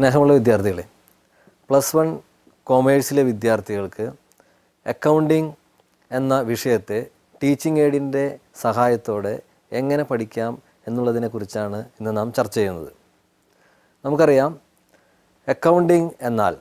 സ്നേഹമുള്ള വിദ്യാർത്ഥികളെ plus one കോമേഴ്സിലെ വിദ്യാർത്ഥികൾക്ക് അക്കൗണ്ടിംഗ് എന്ന വിഷയത്തെ ടീച്ചിങ് എയ്ഡിൻ്റെ സഹായത്തോടെ എങ്ങനെ പഠിക്കാം എന്നുള്ളതിനെക്കുറിച്ചാണ് ഇന്ന് നാം ചർച്ച ചെയ്യുന്നത് നമുക്കറിയാം അക്കൗണ്ടിംഗ് എന്നാൽ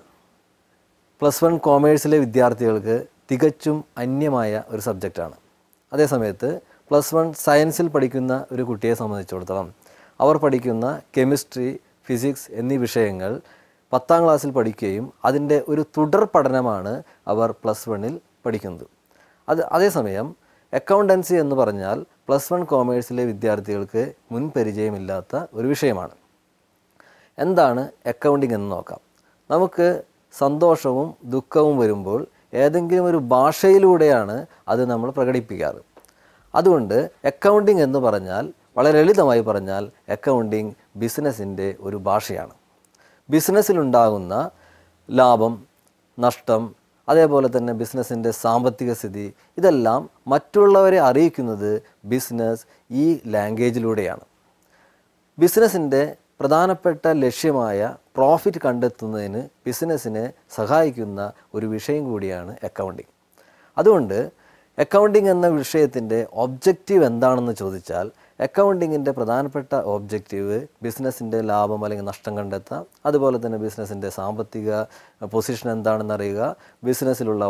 പ്ലസ് വൺ കോമേഴ്സിലെ വിദ്യാർത്ഥികൾക്ക് തികച്ചും അന്യമായ ഒരു സബ്ജക്റ്റാണ് അതേസമയത്ത് പ്ലസ് വൺ സയൻസിൽ പഠിക്കുന്ന ഒരു കുട്ടിയെ സംബന്ധിച്ചിടത്തോളം അവർ പഠിക്കുന്ന കെമിസ്ട്രി ഫിസിക്സ് എന്നീ വിഷയങ്ങൾ പത്താം ക്ലാസ്സിൽ പഠിക്കുകയും അതിൻ്റെ ഒരു തുടർ പഠനമാണ് അവർ പ്ലസ് വണ്ണിൽ പഠിക്കുന്നത് അത് അതേസമയം അക്കൗണ്ടൻസി എന്ന് പറഞ്ഞാൽ പ്ലസ് വൺ കോമേഴ്സിലെ വിദ്യാർത്ഥികൾക്ക് മുൻ പരിചയമില്ലാത്ത ഒരു വിഷയമാണ് എന്താണ് അക്കൗണ്ടിംഗ് എന്ന് നോക്കാം നമുക്ക് സന്തോഷവും ദുഃഖവും വരുമ്പോൾ ഏതെങ്കിലും ഒരു ഭാഷയിലൂടെയാണ് അത് നമ്മൾ പ്രകടിപ്പിക്കാറ് അതുകൊണ്ട് അക്കൗണ്ടിംഗ് എന്ന് പറഞ്ഞാൽ വളരെ ലളിതമായി പറഞ്ഞാൽ അക്കൗണ്ടിംഗ് ബിസിനസ്സിൻ്റെ ഒരു ഭാഷയാണ് ബിസിനസ്സിലുണ്ടാകുന്ന ലാഭം നഷ്ടം അതേപോലെ തന്നെ ബിസിനസ്സിൻ്റെ സാമ്പത്തിക സ്ഥിതി ഇതെല്ലാം മറ്റുള്ളവരെ അറിയിക്കുന്നത് ബിസിനസ് ഈ ലാംഗ്വേജിലൂടെയാണ് ബിസിനസ്സിൻ്റെ പ്രധാനപ്പെട്ട ലക്ഷ്യമായ പ്രോഫിറ്റ് കണ്ടെത്തുന്നതിന് ബിസിനസ്സിനെ സഹായിക്കുന്ന ഒരു വിഷയം കൂടിയാണ് അക്കൗണ്ടിങ് അതുകൊണ്ട് അക്കൗണ്ടിങ് എന്ന വിഷയത്തിൻ്റെ ഒബ്ജക്റ്റീവ് എന്താണെന്ന് ചോദിച്ചാൽ അക്കൗണ്ടിങ്ങിൻ്റെ പ്രധാനപ്പെട്ട ഒബ്ജക്റ്റീവ് ബിസിനസ്സിൻ്റെ ലാഭം അല്ലെങ്കിൽ നഷ്ടം കണ്ടെത്താം അതുപോലെ തന്നെ ബിസിനസ്സിൻ്റെ സാമ്പത്തിക പൊസിഷൻ എന്താണെന്ന് അറിയുക ബിസിനസ്സിലുള്ള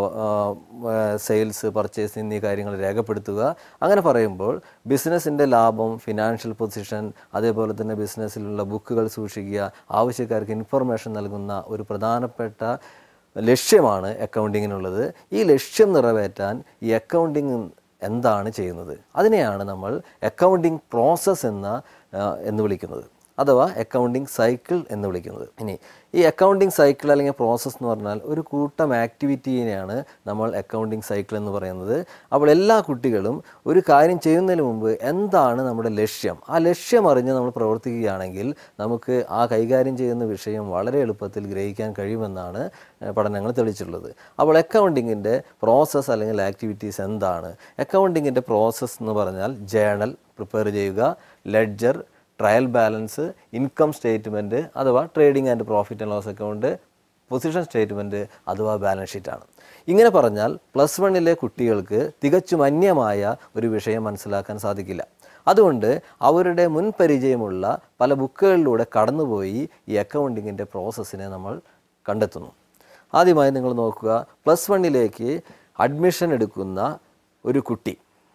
സെയിൽസ് പർച്ചേസ് എന്നീ കാര്യങ്ങൾ രേഖപ്പെടുത്തുക അങ്ങനെ പറയുമ്പോൾ ബിസിനസ്സിൻ്റെ ലാഭം ഫിനാൻഷ്യൽ പൊസിഷൻ അതേപോലെ തന്നെ ബിസിനസ്സിലുള്ള ബുക്കുകൾ സൂക്ഷിക്കുക ആവശ്യക്കാർക്ക് ഇൻഫർമേഷൻ നൽകുന്ന ഒരു പ്രധാനപ്പെട്ട ലക്ഷ്യമാണ് അക്കൗണ്ടിങ്ങിനുള്ളത് ഈ ലക്ഷ്യം നിറവേറ്റാൻ ഈ അക്കൗണ്ടിങ് എന്താണ് ചെയ്യുന്നത് അതിനെയാണ് നമ്മൾ അക്കൗണ്ടിങ് പ്രോസസ്സ് എന്ന ആ, എന്ന് വിളിക്കുന്നത് അഥവാ അക്കൗണ്ടിങ് സൈക്കിൾ എന്ന് വിളിക്കുന്നത് ഇനി ഈ അക്കൗണ്ടിങ് സൈക്കിൾ അല്ലെങ്കിൽ പ്രോസസ്സ് എന്ന് പറഞ്ഞാൽ ഒരു കൂട്ടം ആക്ടിവിറ്റീനെയാണ് നമ്മൾ അക്കൗണ്ടിങ് സൈക്കിൾ എന്ന് പറയുന്നത് അപ്പോൾ എല്ലാ കുട്ടികളും ഒരു കാര്യം ചെയ്യുന്നതിന് മുമ്പ് എന്താണ് നമ്മുടെ ലക്ഷ്യം ആ ലക്ഷ്യം അറിഞ്ഞ് നമ്മൾ പ്രവർത്തിക്കുകയാണെങ്കിൽ നമുക്ക് ആ കൈകാര്യം ചെയ്യുന്ന വിഷയം വളരെ എളുപ്പത്തിൽ ഗ്രഹിക്കാൻ കഴിയുമെന്നാണ് ഏഹ്, പഠനങ്ങൾ തെളിച്ചിട്ടുള്ളത് അപ്പോൾ അക്കൗണ്ടിങ്ങിൻ്റെ പ്രോസസ്സ് അല്ലെങ്കിൽ ആക്ടിവിറ്റീസ് എന്താണ് അക്കൗണ്ടിങ്ങിൻ്റെ പ്രോസസ്സ് എന്ന് പറഞ്ഞാൽ ജേണൽ പ്രിപ്പയർ ചെയ്യുക ledger trial balance income statement അഥവാ trading and profit and loss account position statement അഥവാ ബാലൻസ് ഷീറ്റാണ് ഇങ്ങനെ പറഞ്ഞാൽ പ്ലസ് വണ്ണിലെ കുട്ടികൾക്ക് തികച്ചും അന്യമായ ഒരു വിഷയം മനസ്സിലാക്കാൻ സാധിക്കില്ല അതുകൊണ്ട് അവരുടെ മുൻ പരിചയമുള്ള പല ബുക്കുകളിലൂടെ കടന്നുപോയി ഈ അക്കൗണ്ടിങ്ങിൻ്റെ പ്രോസസ്സിനെ നമ്മൾ കണ്ടെത്തുന്നു ആദ്യമായി നിങ്ങൾ നോക്കുക പ്ലസ് വണ്ണിലേക്ക് അഡ്മിഷൻ എടുക്കുന്ന ഒരു കുട്ടി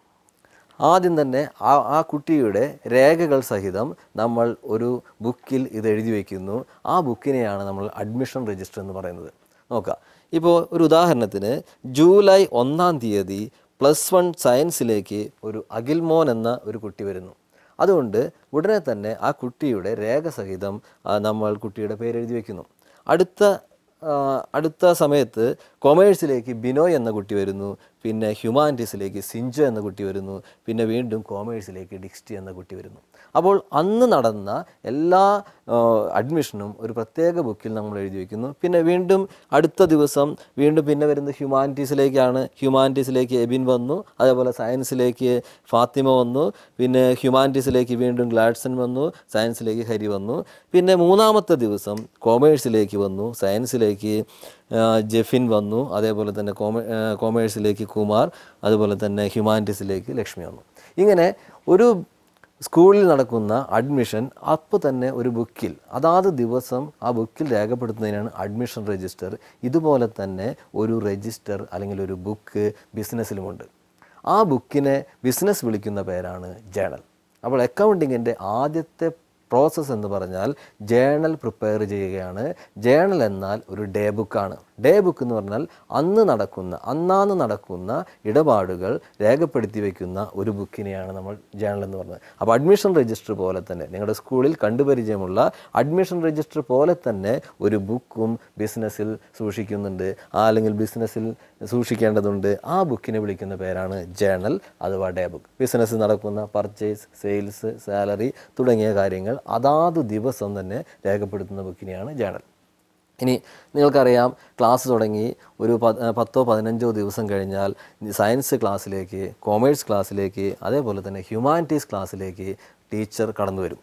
ആദ്യം തന്നെ ആ ആ കുട്ടിയുടെ രേഖകൾ സഹിതം നമ്മൾ ഒരു ബുക്കിൽ ഇത് എഴുതി വയ്ക്കുന്നു ആ ബുക്കിനെയാണ് നമ്മൾ അഡ്മിഷൻ രജിസ്റ്റർ എന്ന് പറയുന്നത് നോക്കാം ഇപ്പോൾ ഒരു ഉദാഹരണത്തിന് ജൂലൈ ഒന്നാം തീയതി പ്ലസ് വൺ സയൻസിലേക്ക് ഒരു അഖിൽമോൻ എന്ന ഒരു കുട്ടി വരുന്നു അതുകൊണ്ട് ഉടനെ തന്നെ ആ കുട്ടിയുടെ രേഖ സഹിതം ആ, നമ്മൾ കുട്ടിയുടെ പേര് എഴുതി വയ്ക്കുന്നു അടുത്ത ആ, അടുത്ത സമയത്ത് കൊമേഴ്സിലേക്ക് ബിനോയ് എന്ന കുട്ടി വരുന്നു പിന്നെ ഹ്യൂമാനിറ്റീസിലേക്ക് സിഞ്ചു എന്ന കുട്ടി വരുന്നു പിന്നെ വീണ്ടും കോമേഴ്സിലേക്ക് ഡിക്സ്റ്റി എന്ന കുട്ടി വരുന്നു അപ്പോൾ അന്ന് നടന്ന എല്ലാ ആ, അഡ്മിഷനും ഒരു പ്രത്യേക ബുക്കിൽ നമ്മൾ എഴുതി വയ്ക്കുന്നു പിന്നെ വീണ്ടും അടുത്ത ദിവസം വീണ്ടും പിന്നെ വരുന്നത് ഹ്യൂമാനിറ്റീസിലേക്കാണ് ഹ്യൂമാനിറ്റീസിലേക്ക് എബിൻ വന്നു അതേപോലെ സയൻസിലേക്ക് ഫാത്തിമ വന്നു പിന്നെ ഹ്യൂമാനിറ്റീസിലേക്ക് വീണ്ടും ഗ്ലാഡ്സൺ വന്നു സയൻസിലേക്ക് ഹരി വന്നു പിന്നെ മൂന്നാമത്തെ ദിവസം കോമേഴ്സിലേക്ക് വന്നു സയൻസിലേക്ക് ആ, ജെഫിൻ വന്നു അതേപോലെ തന്നെ കോമേ ആ, കോമേഴ്സിലേക്ക് കുമാർ അതുപോലെ തന്നെ ഹ്യൂമാനിറ്റീസിലേക്ക് ലക്ഷ്മി വന്നു ഇങ്ങനെ ഒരു സ്കൂളിൽ നടക്കുന്ന അഡ്മിഷൻ അപ്പോൾ തന്നെ ഒരു ബുക്കിൽ അതാത് ദിവസം ആ ബുക്കിൽ രേഖപ്പെടുത്തുന്നതിനാണ് അഡ്മിഷൻ രജിസ്റ്റർ ഇതുപോലെ തന്നെ ഒരു രജിസ്റ്റർ അല്ലെങ്കിൽ ഒരു ബുക്ക് ബിസിനസ്സിലുമുണ്ട് ആ ബുക്കിനെ ബിസിനസ് വിളിക്കുന്ന പേരാണ് ജേണൽ അപ്പോൾ അക്കൗണ്ടിങ്ങിൻ്റെ ആദ്യത്തെ പ്രോസസ്സ് എന്ന് പറഞ്ഞാൽ ജേണൽ പ്രിപ്പയർ ചെയ്യുകയാണ് ജേണൽ എന്നാൽ ഒരു ഡേ ബുക്കാണ് ഡേ ബുക്ക് എന്ന് പറഞ്ഞാൽ അന്ന് നടക്കുന്ന അന്നാന്ന് നടക്കുന്ന ഇടപാടുകൾ രേഖപ്പെടുത്തി വയ്ക്കുന്ന ഒരു ബുക്കിനെയാണ് നമ്മൾ ജേണൽ എന്ന് പറയുന്നത് അപ്പോൾ അഡ്മിഷൻ രജിസ്റ്റർ പോലെ തന്നെ നിങ്ങളുടെ സ്കൂളിൽ കണ്ടുപരിചയമുള്ള അഡ്മിഷൻ രജിസ്റ്റർ പോലെ തന്നെ ഒരു ബുക്കും ബിസിനസ്സിൽ സൂക്ഷിക്കുന്നുണ്ട് ആ അല്ലെങ്കിൽ ബിസിനസ്സിൽ സൂക്ഷിക്കേണ്ടതുണ്ട് ആ ബുക്കിനെ വിളിക്കുന്ന പേരാണ് ജേണൽ അഥവാ ഡേ ബുക്ക് ബിസിനസ് നടക്കുന്ന പർച്ചേസ് സെയിൽസ് സാലറി തുടങ്ങിയ കാര്യങ്ങൾ അതാത് ദിവസം തന്നെ രേഖപ്പെടുത്തുന്ന ബുക്കിനെയാണ് ജേണൽ ഇനി നിങ്ങൾക്കറിയാം ക്ലാസ് തുടങ്ങി ഒരു പ- പത്തോ പതിനഞ്ചോ ദിവസം കഴിഞ്ഞാൽ സയൻസ് ക്ലാസ്സിലേക്ക് കോമേഴ്സ് ക്ലാസ്സിലേക്ക് അതേപോലെ തന്നെ ഹ്യൂമാനിറ്റീസ് ക്ലാസ്സിലേക്ക് ടീച്ചർ കടന്നു വരും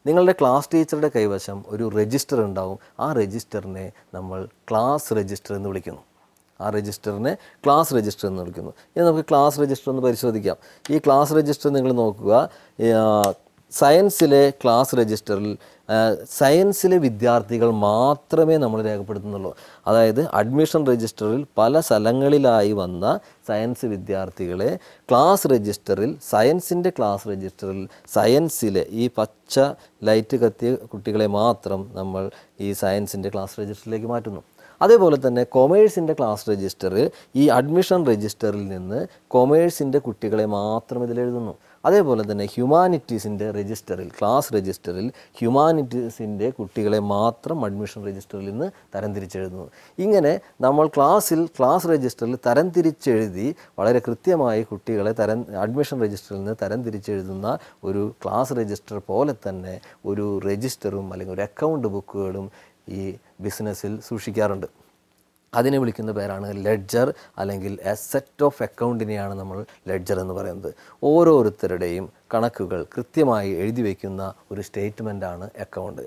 നിങ്ങളുടെ ക്ലാസ് ടീച്ചറുടെ കൈവശം ഒരു രജിസ്റ്റർ ഉണ്ടാവും ആ രജിസ്റ്ററിനെ നമ്മൾ ക്ലാസ് രജിസ്റ്റർ എന്ന് വിളിക്കുന്നു ആ രജിസ്റ്ററിനെ ക്ലാസ് രജിസ്റ്റർ എന്ന് വിളിക്കുന്നു ഇനി നമുക്ക് ക്ലാസ് രജിസ്റ്റർ ഒന്ന് പരിശോധിക്കാം ഈ ക്ലാസ് രജിസ്റ്റർ നിങ്ങൾ നോക്കുക ഈ, ആ, സയൻസിലെ ക്ലാസ് രജിസ്റ്ററിൽ ആ, സയൻസിലെ വിദ്യാർത്ഥികൾ മാത്രമേ നമ്മൾ രേഖപ്പെടുത്തുന്നുള്ളൂ അതായത് അഡ്മിഷൻ രജിസ്റ്ററിൽ പല സ്ഥലങ്ങളിലായി വന്ന സയൻസ് വിദ്യാർത്ഥികളെ ക്ലാസ് രജിസ്റ്ററിൽ സയൻസിൻ്റെ ക്ലാസ് രജിസ്റ്ററിൽ സയൻസിലെ ഈ പച്ച ലൈറ്റ് കത്തിയ കുട്ടികളെ മാത്രം നമ്മൾ ഈ സയൻസിൻ്റെ ക്ലാസ് രജിസ്റ്ററിലേക്ക് മാറ്റുന്നു അതേപോലെ തന്നെ കൊമേഴ്സിൻ്റെ ക്ലാസ് രജിസ്റ്ററിൽ ഈ അഡ്മിഷൻ രജിസ്റ്ററിൽ നിന്ന് കൊമേഴ്സിൻ്റെ കുട്ടികളെ മാത്രം ഇതിലെഴുതുന്നു അതേപോലെ തന്നെ ഹ്യൂമാനിറ്റീസിൻ്റെ രജിസ്റ്ററിൽ ക്ലാസ് രജിസ്റ്ററിൽ ഹ്യൂമാനിറ്റീസിൻ്റെ കുട്ടികളെ മാത്രം അഡ്മിഷൻ രജിസ്റ്ററിൽ നിന്ന് തരംതിരിച്ചെഴുതുന്നു ഇങ്ങനെ നമ്മൾ ക്ലാസ്സിൽ ക്ലാസ് രജിസ്റ്ററിൽ തരംതിരിച്ചെഴുതി വളരെ കൃത്യമായി കുട്ടികളെ തരം അഡ്മിഷൻ രജിസ്റ്ററിൽ നിന്ന് തരംതിരിച്ചെഴുതുന്ന ഒരു ക്ലാസ് രജിസ്റ്റർ പോലെ തന്നെ ഒരു രജിസ്റ്ററും അല്ലെങ്കിൽ ഒരു അക്കൗണ്ട് ബുക്കുകളും ഈ ബിസിനസ്സിൽ സൂക്ഷിക്കാറുണ്ട് അതിനെ വിളിക്കുന്ന പേരാണ് ലെഡ്ജർ അല്ലെങ്കിൽ എ സെറ്റ് ഓഫ് അക്കൗണ്ടിനെയാണ് നമ്മൾ ലെഡ്ജർ എന്ന് പറയുന്നത് ഓരോരുത്തരുടെയും കണക്കുകൾ കൃത്യമായി എഴുതി വയ്ക്കുന്ന ഒരു സ്റ്റേറ്റ്മെൻറ്റാണ് അക്കൗണ്ട്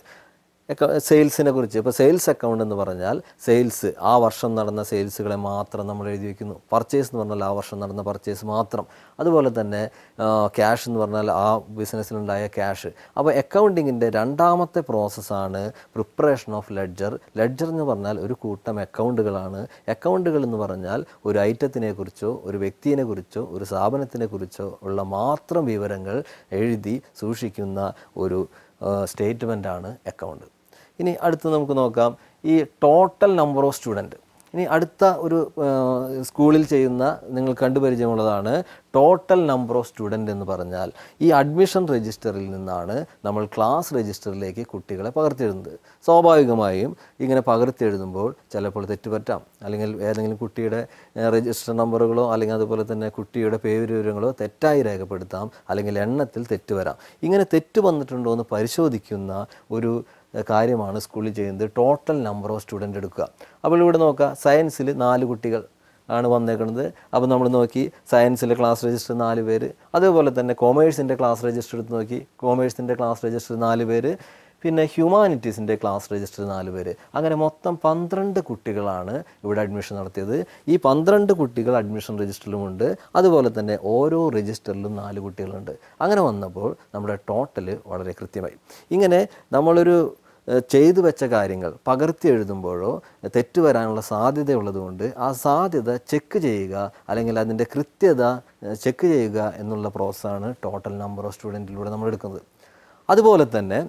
സെയിൽസിനെ കുറിച്ച് ഇപ്പോൾ സെയിൽസ് അക്കൗണ്ട് എന്ന് പറഞ്ഞാൽ സെയിൽസ് ആ വർഷം നടന്ന സെയിൽസുകളെ മാത്രം നമ്മൾ എഴുതി വയ്ക്കുന്നു പർച്ചേസ് എന്ന് പറഞ്ഞാൽ ആ വർഷം നടന്ന പർച്ചേസ് മാത്രം അതുപോലെ തന്നെ ക്യാഷ് എന്ന് പറഞ്ഞാൽ ആ ബിസിനസ്സിലുണ്ടായ ക്യാഷ് അപ്പോൾ അക്കൗണ്ടിങ്ങിൻ്റെ രണ്ടാമത്തെ പ്രോസസ്സാണ് പ്രിപ്പറേഷൻ ഓഫ് ലെഡ്ജർ ലെഡ്ജർ എന്ന് പറഞ്ഞാൽ ഒരു കൂട്ടം അക്കൗണ്ടുകളാണ് അക്കൗണ്ടുകൾ എന്ന് പറഞ്ഞാൽ ഒരു ഐറ്റത്തിനെ കുറിച്ചോ ഒരു വ്യക്തിയെ കുറിച്ചോ ഒരു സ്ഥാപനത്തിനെ കുറിച്ചോ ഉള്ള മാത്രം വിവരങ്ങൾ എഴുതി സൂക്ഷിക്കുന്ന ഒരു സ്റ്റേറ്റ്മെൻറ്റാണ് അക്കൗണ്ട് ഇനി അടുത്ത് നമുക്ക് നോക്കാം ഈ ടോട്ടൽ നമ്പർ ഓഫ് സ്റ്റുഡൻറ്റ് ഇനി അടുത്ത ഒരു ആ, സ്കൂളിൽ ചെയ്യുന്ന നിങ്ങൾ കണ്ടുപരിചയമുള്ളതാണ് ടോട്ടൽ നമ്പർ ഓഫ് സ്റ്റുഡൻറ്റ് എന്ന് പറഞ്ഞാൽ ഈ അഡ്മിഷൻ രജിസ്റ്ററിൽ നിന്നാണ് നമ്മൾ ക്ലാസ് രജിസ്റ്ററിലേക്ക് കുട്ടികളെ പകർത്തിയെഴുതുന്നത് സ്വാഭാവികമായും ഇങ്ങനെ പകർത്തിയെഴുതുമ്പോൾ ചിലപ്പോൾ തെറ്റുപറ്റാം അല്ലെങ്കിൽ ഏതെങ്കിലും കുട്ടിയുടെ രജിസ്റ്റർ നമ്പറുകളോ അല്ലെങ്കിൽ അതുപോലെ തന്നെ കുട്ടിയുടെ പേര് വിവരങ്ങളോ തെറ്റായി രേഖപ്പെടുത്താം അല്ലെങ്കിൽ എണ്ണത്തിൽ തെറ്റ് വരാം ഇങ്ങനെ തെറ്റ് വന്നിട്ടുണ്ടോ എന്ന് പരിശോധിക്കുന്ന ഒരു ഏഹ് കാര്യമാണ് സ്കൂളിൽ ചെയ്യുന്നത് ടോട്ടൽ നമ്പർ ഓഫ് സ്റ്റുഡൻ്റ് എടുക്കുക അപ്പോൾ ഇവിടെ നോക്കുക സയൻസിൽ നാല് കുട്ടികൾ ആണ് വന്നേക്കുന്നത് അപ്പോൾ നമ്മൾ നോക്കി സയൻസിലെ ക്ലാസ് രജിസ്റ്റർ നാല് പേര് അതേപോലെ തന്നെ കൊമേഴ്സിൻ്റെ ക്ലാസ് രജിസ്റ്റർ എടുത്ത് നോക്കി കൊമേഴ്സിൻ്റെ ക്ലാസ് രജിസ്റ്റർ നാല് പേര് പിന്നെ ഹ്യൂമാനിറ്റീസിൻ്റെ ക്ലാസ് രജിസ്റ്റർ നാല് പേര് അങ്ങനെ മൊത്തം പന്ത്രണ്ട് കുട്ടികളാണ് ഇവിടെ അഡ്മിഷൻ നടത്തിയത് ഈ പന്ത്രണ്ട് കുട്ടികൾ അഡ്മിഷൻ രജിസ്റ്ററിലുമുണ്ട് അതുപോലെ തന്നെ ഓരോ രജിസ്റ്ററിലും നാല് കുട്ടികളുണ്ട് അങ്ങനെ വന്നപ്പോൾ നമ്മുടെ ടോട്ടൽ വളരെ കൃത്യമായി ഇങ്ങനെ നമ്മളൊരു ഏഹ് ചെയ്തു വെച്ച കാര്യങ്ങൾ പകർത്തി എഴുതുമ്പോഴോ തെറ്റ് വരാനുള്ള സാധ്യതയുള്ളതുകൊണ്ട് ആ സാധ്യത ചെക്ക് ചെയ്യുക അല്ലെങ്കിൽ അതിൻ്റെ കൃത്യത ചെക്ക് ചെയ്യുക എന്നുള്ള പ്രോസസ്സാണ് ടോട്ടൽ നമ്പർ ഓഫ് സ്റ്റുഡൻറ്റിലൂടെ നമ്മൾ എടുക്കുന്നത് അതുപോലെ തന്നെ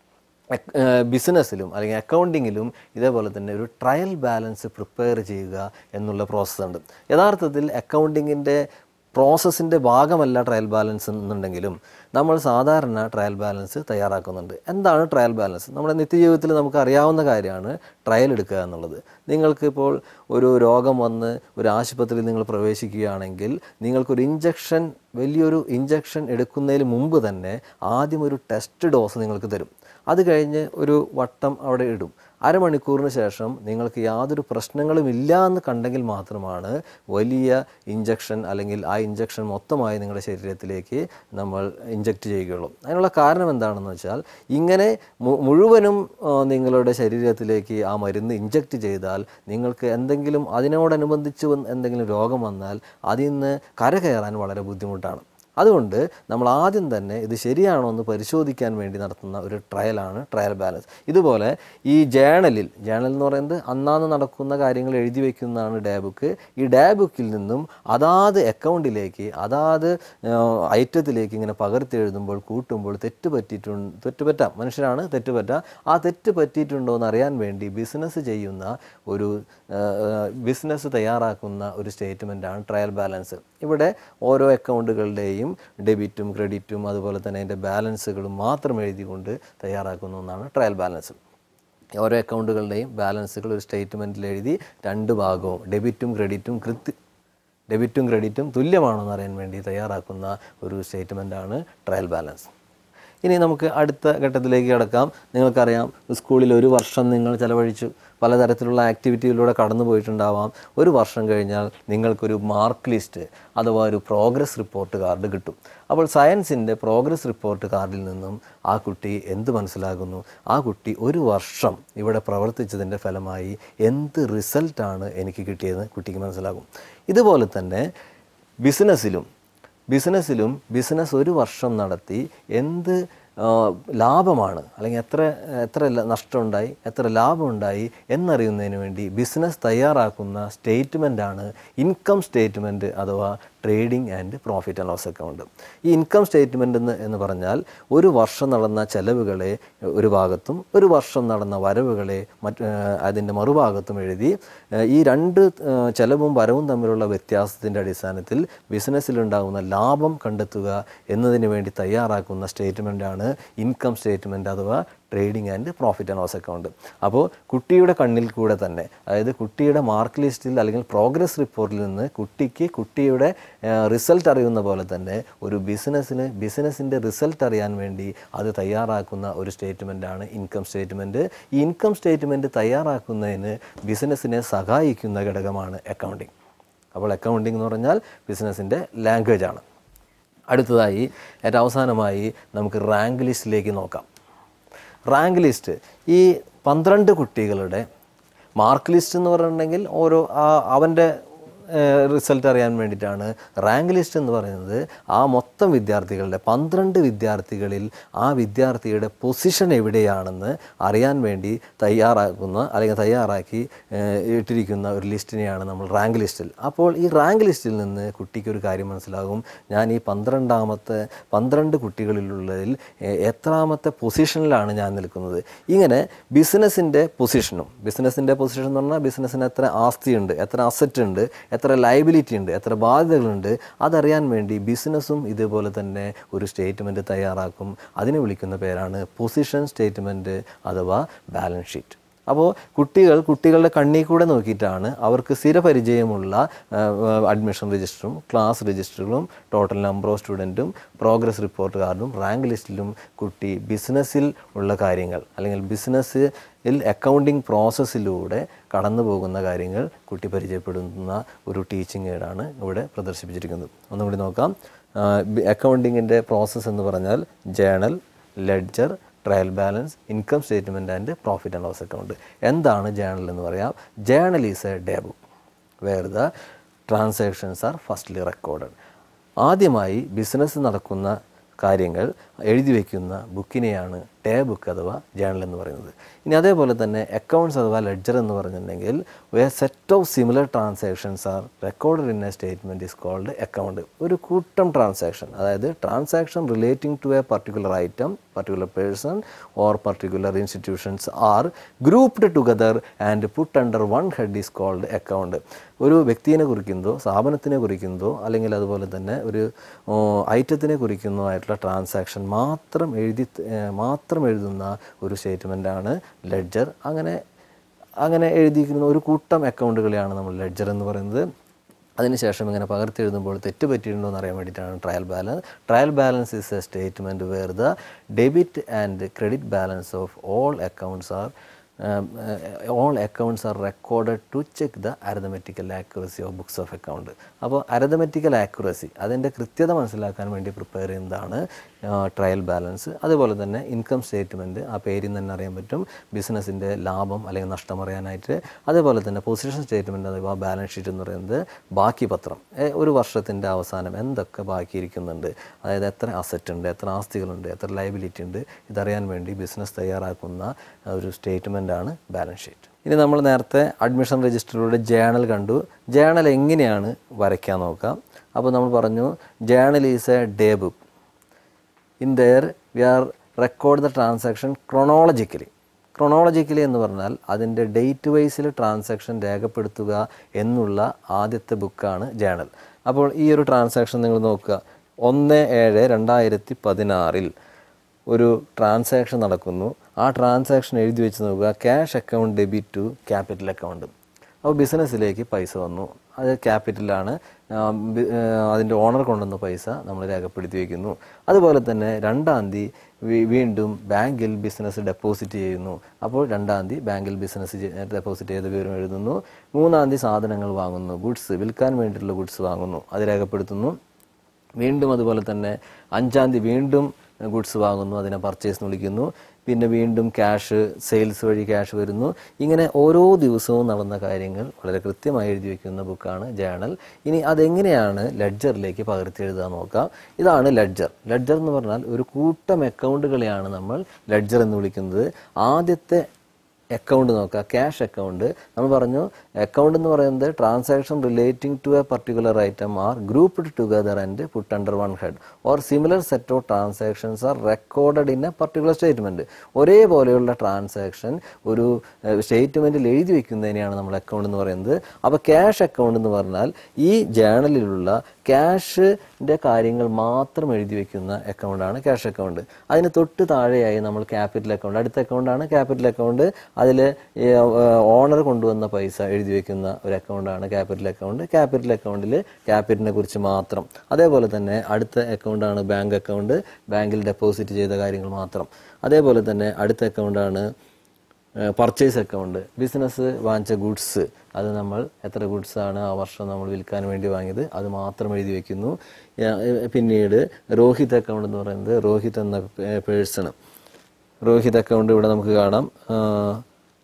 എക്- ഏഹ് ബിസിനസ്സിലും അല്ലെങ്കിൽ അക്കൗണ്ടിങ്ങിലും ഇതേപോലെ തന്നെ ഒരു ട്രയൽ ബാലൻസ് പ്രിപ്പയർ ചെയ്യുക എന്നുള്ള പ്രോസസ്സ് ഉണ്ട് യഥാർത്ഥത്തിൽ അക്കൗണ്ടിങ്ങിൻ്റെ പ്രോസസ്സിൻ്റെ ഭാഗമല്ല ട്രയൽ ബാലൻസ് എന്നുണ്ടെങ്കിലും നമ്മൾ സാധാരണ ട്രയൽ ബാലൻസ് തയ്യാറാക്കുന്നുണ്ട് എന്താണ് ട്രയൽ ബാലൻസ് നമ്മുടെ നിത്യജീവിതത്തിൽ നമുക്ക് അറിയാവുന്ന കാര്യമാണ് ട്രയൽ എടുക്കുക എന്നുള്ളത് നിങ്ങൾക്കിപ്പോൾ ഒരു രോഗം വന്ന് ഒരു ആശുപത്രിയിൽ നിങ്ങൾ പ്രവേശിക്കുകയാണെങ്കിൽ നിങ്ങൾക്കൊരു ഇഞ്ചക്ഷൻ വലിയൊരു ഇഞ്ചക്ഷൻ എടുക്കുന്നതിന് മുമ്പ് തന്നെ ആദ്യം ഒരു ടെസ്റ്റ് ഡോസ് നിങ്ങൾക്ക് തരും അത് കഴിഞ്ഞ് ഒരു വട്ടം അവിടെ ഇടും അരമണിക്കൂറിന് ശേഷം നിങ്ങൾക്ക് യാതൊരു പ്രശ്നങ്ങളും ഇല്ല എന്ന് കണ്ടെങ്കിൽ മാത്രമാണ് വലിയ ഇഞ്ചക്ഷൻ അല്ലെങ്കിൽ ആ ഇഞ്ചക്ഷൻ മൊത്തമായി നിങ്ങളുടെ ശരീരത്തിലേക്ക് നമ്മൾ ഇഞ്ചക്റ്റ് ചെയ്യുകയുള്ളൂ അതിനുള്ള കാരണം എന്താണെന്ന് വെച്ചാൽ ഇങ്ങനെ മു- മുഴുവനും ആ, നിങ്ങളുടെ ശരീരത്തിലേക്ക് ആ മരുന്ന് ഇഞ്ചക്റ്റ് ചെയ്താൽ നിങ്ങൾക്ക് എന്തെങ്കിലും അതിനോടനുബന്ധിച്ച് വന്ന് എന്തെങ്കിലും രോഗം വന്നാൽ അതിൽ നിന്ന് കരകയറാൻ വളരെ ബുദ്ധിമുട്ടാണ് അതുകൊണ്ട് നമ്മൾ ആദ്യം തന്നെ ഇത് ശരിയാണോ എന്ന് പരിശോധിക്കാൻ വേണ്ടി നടത്തുന്ന ഒരു ട്രയലാണ് ട്രയൽ ബാലൻസ് ഇതുപോലെ ഈ ജേണലിൽ ജേണൽ എന്ന് പറയുന്നത് അന്നാന്ന് നടക്കുന്ന കാര്യങ്ങൾ എഴുതി വയ്ക്കുന്നതാണ് ഡേ ബുക്ക് ഈ ഡേ ബുക്കിൽ നിന്നും അതാത് അക്കൗണ്ടിലേക്ക് അതാത് ഐറ്റത്തിലേക്ക് ഇങ്ങനെ പകർത്തി എഴുതുമ്പോൾ കൂട്ടുമ്പോൾ തെറ്റ് പറ്റിയിട്ടുണ്ട് തെറ്റ് പറ്റാം മനുഷ്യരാണ് തെറ്റ് പറ്റാം ആ തെറ്റ് പറ്റിയിട്ടുണ്ടോ എന്ന് അറിയാൻ വേണ്ടി ബിസിനസ് ചെയ്യുന്ന ഒരു ബിസിനസ് തയ്യാറാക്കുന്ന ഒരു സ്റ്റേറ്റ്മെൻറ്റാണ് ട്രയൽ ബാലൻസ് ഇവിടെ ഓരോ അക്കൗണ്ടുകളുടെയും ഡെബിറ്റും ക്രെഡിറ്റും അതുപോലെ തന്നെ അതിൻ്റെ ബാലൻസുകളും മാത്രം എഴുതിക്കൊണ്ട് തയ്യാറാക്കുന്ന ഒന്നാണ് ട്രയൽ ബാലൻസ് ഓരോ അക്കൗണ്ടുകളുടെയും ബാലൻസുകൾ ഒരു സ്റ്റേറ്റ്മെൻറ്റിൽ എഴുതി രണ്ട് ഭാഗവും ഡെബിറ്റും ക്രെഡിറ്റും കൃത്യ ഡെബിറ്റും ക്രെഡിറ്റും തുല്യമാണോ എന്ന് അറിയാൻ വേണ്ടി തയ്യാറാക്കുന്ന ഒരു സ്റ്റേറ്റ്മെൻറ്റാണ് ട്രയൽ ബാലൻസ് ഇനി നമുക്ക് അടുത്ത ഘട്ടത്തിലേക്ക് കിടക്കാം നിങ്ങൾക്കറിയാം സ്കൂളിൽ ഒരു വർഷം നിങ്ങൾ ചിലവഴിച്ചു പലതരത്തിലുള്ള ആക്ടിവിറ്റിയിലൂടെ കടന്നു പോയിട്ടുണ്ടാവാം ഒരു വർഷം കഴിഞ്ഞാൽ നിങ്ങൾക്കൊരു മാർക്ക് ലിസ്റ്റ് അഥവാ ഒരു പ്രോഗ്രസ് റിപ്പോർട്ട് കാർഡ് കിട്ടും അപ്പോൾ സയൻസിൻ്റെ പ്രോഗ്രസ് റിപ്പോർട്ട് കാർഡിൽ നിന്നും ആ കുട്ടി എന്ത് മനസ്സിലാകുന്നു ആ കുട്ടി ഒരു വർഷം ഇവിടെ പ്രവർത്തിച്ചതിൻ്റെ ഫലമായി എന്ത് റിസൾട്ടാണ് എനിക്ക് കിട്ടിയതെന്ന് കുട്ടിക്ക് മനസ്സിലാകും ഇതുപോലെ തന്നെ ബിസിനസ്സിലും ബിസിനസ്സിലും ബിസിനസ് ഒരു വർഷം നടത്തി എന്ത് ആ, ലാഭമാണ് അല്ലെങ്കിൽ എത്ര എത്ര ല- നഷ്ടമുണ്ടായി എത്ര ലാഭമുണ്ടായി എന്നറിയുന്നതിന് വേണ്ടി ബിസിനസ് തയ്യാറാക്കുന്ന സ്റ്റേറ്റ്മെൻറ്റാണ് ഇൻകം സ്റ്റേറ്റ്മെൻറ്റ് അഥവാ trading and profit and loss account ഈ ഇൻകം സ്റ്റേറ്റ്മെൻ്റ് എന്ന് എന്ന് പറഞ്ഞാൽ ഒരു വർഷം നടന്ന ചെലവുകളെ ഒരു ഭാഗത്തും ഒരു വർഷം നടന്ന വരവുകളെ മറ്റ് അതിൻ്റെ മറുഭാഗത്തും എഴുതി ഏഹ് ഈ രണ്ട് ഏഹ് ചെലവും വരവും തമ്മിലുള്ള വ്യത്യാസത്തിൻ്റെ അടിസ്ഥാനത്തിൽ ബിസിനസ്സിലുണ്ടാകുന്ന ലാഭം കണ്ടെത്തുക എന്നതിന് വേണ്ടി തയ്യാറാക്കുന്ന സ്റ്റേറ്റ്മെൻറ്റാണ് ഇൻകം സ്റ്റേറ്റ്മെൻറ്റ് അഥവാ trading and profit and loss account അപ്പോൾ കുട്ടിയുടെ കണ്ണിൽ കൂടെ തന്നെ അതായത് കുട്ടിയുടെ മാർക്ക് ലിസ്റ്റിൽ അല്ലെങ്കിൽ പ്രോഗ്രസ് റിപ്പോർട്ടിൽ നിന്ന് കുട്ടിക്ക് കുട്ടിയുടെ റിസൾട്ട് അറിയുന്ന പോലെ തന്നെ ഒരു ബിസിനസ്സിന് ബിസിനസ്സിൻ്റെ റിസൾട്ട് അറിയാൻ വേണ്ടി അത് തയ്യാറാക്കുന്ന ഒരു സ്റ്റേറ്റ്മെൻറ്റാണ് ഇൻകം സ്റ്റേറ്റ്മെൻറ്റ് ഈ ഇൻകം സ്റ്റേറ്റ്മെൻറ്റ് തയ്യാറാക്കുന്നതിന് ബിസിനസ്സിനെ സഹായിക്കുന്ന ഘടകമാണ് അക്കൗണ്ടിങ് അപ്പോൾ അക്കൗണ്ടിങ് എന്ന് പറഞ്ഞാൽ ബിസിനസ്സിൻ്റെ ലാംഗ്വേജ് ആണ് അടുത്തതായി ഏറ്റവും അവസാനമായി നമുക്ക് റാങ്ക് ലിസ്റ്റിലേക്ക് നോക്കാം റാങ്ക് ലിസ്റ്റ് ഈ പന്ത്രണ്ട് കുട്ടികളുടെ മാർക്ക് ലിസ്റ്റ് എന്ന് പറഞ്ഞിട്ടുണ്ടെങ്കിൽ ഓരോ ആ അവൻ്റെ റിസൾട്ട് അറിയാൻ വേണ്ടിയിട്ടാണ് റാങ്ക് ലിസ്റ്റ് എന്ന് പറയുന്നത് ആ മൊത്തം വിദ്യാർത്ഥികളുടെ പന്ത്രണ്ട് വിദ്യാർത്ഥികളിൽ ആ വിദ്യാർത്ഥിയുടെ പൊസിഷൻ എവിടെയാണെന്ന് അറിയാൻ വേണ്ടി തയ്യാറാക്കുന്ന അല്ലെങ്കിൽ തയ്യാറാക്കി ഏഹ്, ഇട്ടിരിക്കുന്ന ഒരു ലിസ്റ്റിനെയാണ് നമ്മൾ റാങ്ക് ലിസ്റ്റിൽ അപ്പോൾ ഈ റാങ്ക് ലിസ്റ്റിൽ നിന്ന് കുട്ടിക്ക് ഒരു കാര്യം മനസ്സിലാകും ഞാൻ ഈ പന്ത്രണ്ടാമത്തെ പന്ത്രണ്ട് കുട്ടികളിലുള്ളതിൽ ഏഹ്, എത്രാമത്തെ പൊസിഷനിലാണ് ഞാൻ നിൽക്കുന്നത് ഇങ്ങനെ ബിസിനസ്സിൻ്റെ പൊസിഷനും ബിസിനസ്സിൻ്റെ പൊസിഷൻ എന്ന് പറഞ്ഞാൽ ബിസിനസ്സിന് എത്ര ആസ്തിയുണ്ട് എത്ര അസറ്റ് ഉണ്ട് എത്ര ലയബിലിറ്റി ഉണ്ട് എത്ര ബാധ്യതകളുണ്ട് അതറിയാൻ വേണ്ടി ബിസിനസ്സും ഇതേപോലെ തന്നെ ഒരു സ്റ്റേറ്റ്മെൻറ്റ് തയ്യാറാക്കും അതിനെ വിളിക്കുന്ന പേരാണ് പൊസിഷൻ സ്റ്റേറ്റ്മെൻറ്റ് അഥവാ ബാലൻസ് ഷീറ്റ് അപ്പോൾ കുട്ടികൾ കുട്ടികളുടെ കണ്ണിൽ കൂടെ നോക്കിയിട്ടാണ് അവർക്ക് സ്ഥിരപരിചയമുള്ള അഡ്മിഷൻ രജിസ്റ്ററും ക്ലാസ് രജിസ്റ്ററുകളും ടോട്ടൽ നമ്പർ ഓഫ് സ്റ്റുഡൻറ്റും പ്രോഗ്രസ് റിപ്പോർട്ട് കാർഡും റാങ്ക് ലിസ്റ്റിലും കുട്ടി ബിസിനസ്സിൽ ഉള്ള കാര്യങ്ങൾ അല്ലെങ്കിൽ ബിസിനസ്സിൽ അക്കൗണ്ടിങ് പ്രോസസ്സിലൂടെ കടന്നു പോകുന്ന കാര്യങ്ങൾ കുട്ടി പരിചയപ്പെടുന്ന ഒരു ടീച്ചിങ് എയ്ഡാണ് ഇവിടെ പ്രദർശിപ്പിച്ചിരിക്കുന്നത് ഒന്നും കൂടി നോക്കാം അക്കൗണ്ടിങ്ങിൻ്റെ പ്രോസസ്സ് എന്ന് പറഞ്ഞാൽ journal ledger trial balance income statement and profit and loss account എന്താണ് ജേണൽ എന്ന് പറയാം journal is a day book where the transactions are firstly recorded ആദ്യമായി ബിസിനസ് നടക്കുന്ന കാര്യങ്ങൾ എഴുതി വയ്ക്കുന്ന ബുക്കിനെയാണ് ഡേ ബുക്ക് അഥവാ ജേണൽ എന്ന് പറയുന്നത് ഇനി അതേപോലെ തന്നെ അക്കൗണ്ട്സ് അഥവാ ലെഡ്ജർ എന്ന് പറഞ്ഞിട്ടുണ്ടെങ്കിൽ a set of similar transactions are recorded in a statement is called account ഒരു കൂട്ടം ട്രാൻസാക്ഷൻ അതായത് transaction relating to a particular item particular person or particular institutions are grouped together and put under one head is called account ഒരു വ്യക്തിയെ കുറിക്കുന്നതോ സ്ഥാപനത്തിനെ കുറിക്കുന്നതോ അല്ലെങ്കിൽ അതുപോലെ തന്നെ ഒരു ഓ, ഐറ്റത്തിനെ കുറിക്കുന്നതോ ആയിട്ടുള്ള ട്രാൻസാക്ഷൻ മാത്രം എഴുതി ഏഹ്, മാത്രം എഴുതുന്ന ഒരു സ്റ്റേറ്റ്മെൻറ്റാണ് ലെഡ്ജർ അങ്ങനെ അങ്ങനെ എഴുതിയിരിക്കുന്ന ഒരു കൂട്ടം അക്കൗണ്ടുകളെയാണ് നമ്മൾ ലെഡ്ജർ എന്ന് പറയുന്നത് അതിനുശേഷം ഇങ്ങനെ പകർത്തി എഴുതുമ്പോൾ തെറ്റ് പറ്റിയിട്ടുണ്ടോ എന്ന് അറിയാൻ വേണ്ടിയിട്ടാണ് trial balance trial balance is a statement where the debit and credit balance of all accounts are all accounts are recorded to check the arithmetical accuracy of books of account അപ്പോൾ അരതമെറ്റിക്കൽ ആക്യുറസി അതിൻ്റെ കൃത്യത മനസ്സിലാക്കാൻ വേണ്ടി prepare ചെയ്യുന്നതാണ് trial balance അതുപോലെ തന്നെ income statement ആ പേരിൽ നിന്ന് തന്നെ അറിയാൻ പറ്റും ബിസിനസ്സിൻ്റെ ലാഭം അല്ലെങ്കിൽ നഷ്ടം അറിയാനായിട്ട് അതേപോലെ തന്നെ പൊസിഷൻ സ്റ്റേറ്റ്മെൻറ്റ് അഥവാ ബാലൻസ് ഷീറ്റ് എന്ന് പറയുന്നത് ബാക്കി പത്രം ഏ, ഒരു വർഷത്തിൻ്റെ അവസാനം എന്തൊക്കെ ബാക്കിയിരിക്കുന്നുണ്ട് അതായത് എത്ര അസറ്റ് ഉണ്ട് എത്ര ആസ്തികളുണ്ട് എത്ര ലയബിലിറ്റി ഉണ്ട് ഇതറിയാൻ വേണ്ടി ബിസിനസ് തയ്യാറാക്കുന്ന ഒരു സ്റ്റേറ്റ്മെൻറ്റാണ് ബാലൻസ് ഷീറ്റ് ഇനി നമ്മൾ നേരത്തെ അഡ്മിഷൻ രജിസ്റ്ററിലൂടെ ജേണൽ കണ്ടു ജേണൽ എങ്ങനെയാണ് വരയ്ക്കാൻ നോക്കാം അപ്പോൾ നമ്മൾ പറഞ്ഞു journal is a day book in there we are record the transaction chronologically chronologically എന്ന് പറഞ്ഞാൽ അതിൻ്റെ ഡേറ്റ് വൈസിൽ ട്രാൻസാക്ഷൻ രേഖപ്പെടുത്തുക എന്നുള്ള ആദ്യത്തെ ബുക്കാണ് ജേണൽ അപ്പോൾ ഈ ഒരു ട്രാൻസാക്ഷൻ നിങ്ങൾ നോക്കുക ഒന്ന് ഏഴ് രണ്ടായിരത്തി പതിനാറിൽ ഒരു ട്രാൻസാക്ഷൻ നടക്കുന്നു ആ ട്രാൻസാക്ഷൻ എഴുതി വെച്ച് നോക്കുക cash account debit to capital account അപ്പോൾ ബിസിനസ്സിലേക്ക് പൈസ വന്നു അത് ക്യാപിറ്റലാണ് അതിൻ്റെ ഓണർ കൊണ്ടുവന്ന പൈസ നമ്മൾ രേഖപ്പെടുത്തി വയ്ക്കുന്നു അതുപോലെ തന്നെ രണ്ടാം തീയതി വീ- വീണ്ടും ബാങ്കിൽ ബിസിനസ് ഡെപ്പോസിറ്റ് ചെയ്യുന്നു അപ്പോൾ രണ്ടാം തീയതി ബാങ്കിൽ ബിസിനസ് ഡെപ്പോസിറ്റ് ചെയ്ത വിവരം എഴുതുന്നു മൂന്നാം തീയതി സാധനങ്ങൾ വാങ്ങുന്നു ഗുഡ്സ് വിൽക്കാൻ വേണ്ടിയിട്ടുള്ള ഗുഡ്സ് വാങ്ങുന്നു അത് രേഖപ്പെടുത്തുന്നു വീണ്ടും അതുപോലെ തന്നെ അഞ്ചാം തീയതി വീണ്ടും ഗുഡ്സ് വാങ്ങുന്നു അതിനെ പർച്ചേസ് എന്ന് വിളിക്കുന്നു പിന്നെ വീണ്ടും ക്യാഷ് സെയിൽസ് വഴി ക്യാഷ് വരുന്നു ഇങ്ങനെ ഓരോ ദിവസവും നടന്ന കാര്യങ്ങൾ വളരെ കൃത്യമായി എഴുതി വെക്കുന്ന ബുക്കാണ് ജേണൽ ഇനി അതെങ്ങനെയാണ് ലെഡ്ജറിലേക്ക് പകർത്തി എഴുതാൻ നോക്കാം ഇതാണ് ലെഡ്ജർ ലെഡ്ജർ എന്ന് പറഞ്ഞാൽ ഒരു കൂട്ടം അക്കൗണ്ടുകളെയാണ് നമ്മൾ ലെഡ്ജർ എന്ന് വിളിക്കുന്നത് ആദ്യത്തെ അക്കൗണ്ട് നോക്കുക ക്യാഷ് അക്കൗണ്ട് നമ്മൾ പറഞ്ഞു അക്കൗണ്ട് എന്ന് പറയുന്നത് transaction relating to a particular item are grouped together and put under one head or similar set of transactions are recorded in a particular statement ഒരേപോലെയുള്ള ട്രാൻസാക്ഷൻ ഒരു സ്റ്റേറ്റ്മെന്റിൽ എഴുതി വെക്കുന്നതിനെയാണ് നമ്മൾ അക്കൗണ്ട് എന്ന് പറയുന്നത് അപ്പോൾ ക്യാഷ് അക്കൗണ്ട് എന്ന് പറഞ്ഞാൽ ഈ ജേണലിലുള്ള ക്യാഷിന്റെ കാര്യങ്ങൾ മാത്രം എഴുതി വെക്കുന്ന അക്കൗണ്ടാണ് ക്യാഷ് അക്കൗണ്ട് അതിന് തൊട്ട് താഴെയായി നമ്മൾ ക്യാപിറ്റൽ അക്കൗണ്ട് അടുത്ത അക്കൗണ്ടാണ് ക്യാപിറ്റൽ അക്കൗണ്ട് അതിൽ ഓണർ കൊണ്ടുവന്ന പൈസ എഴുതി വെക്കുന്ന ഒരു അക്കൗണ്ടാണ് ക്യാപിറ്റൽ അക്കൗണ്ട് ക്യാപിറ്റൽ അക്കൗണ്ടിൽ ക്യാപിറ്റലിനെ കുറിച്ച് മാത്രം അതേപോലെ തന്നെ അടുത്ത അക്കൗണ്ടാണ് ബാങ്ക് അക്കൗണ്ട് ബാങ്കിൽ ഡെപ്പോസിറ്റ് ചെയ്ത കാര്യങ്ങൾ മാത്രം അതേപോലെ തന്നെ അടുത്ത അക്കൗണ്ടാണ് പർച്ചേസ് അക്കൗണ്ട് ബിസിനസ് വാങ്ങിച്ച ഗുഡ്സ് അത് നമ്മൾ എത്ര ഗുഡ്സ് ആണ് ആ വർഷം നമ്മൾ വിൽക്കാൻ വേണ്ടി വാങ്ങിയത് അത് മാത്രം എഴുതി വെക്കുന്നു ഏഹ് പിന്നീട് രോഹിത് അക്കൗണ്ട് എന്ന് പറയുന്നത് രോഹിത് എന്ന പേഴ്സൺ രോഹിത് അക്കൗണ്ട് ഇവിടെ നമുക്ക് കാണാം ആഹ്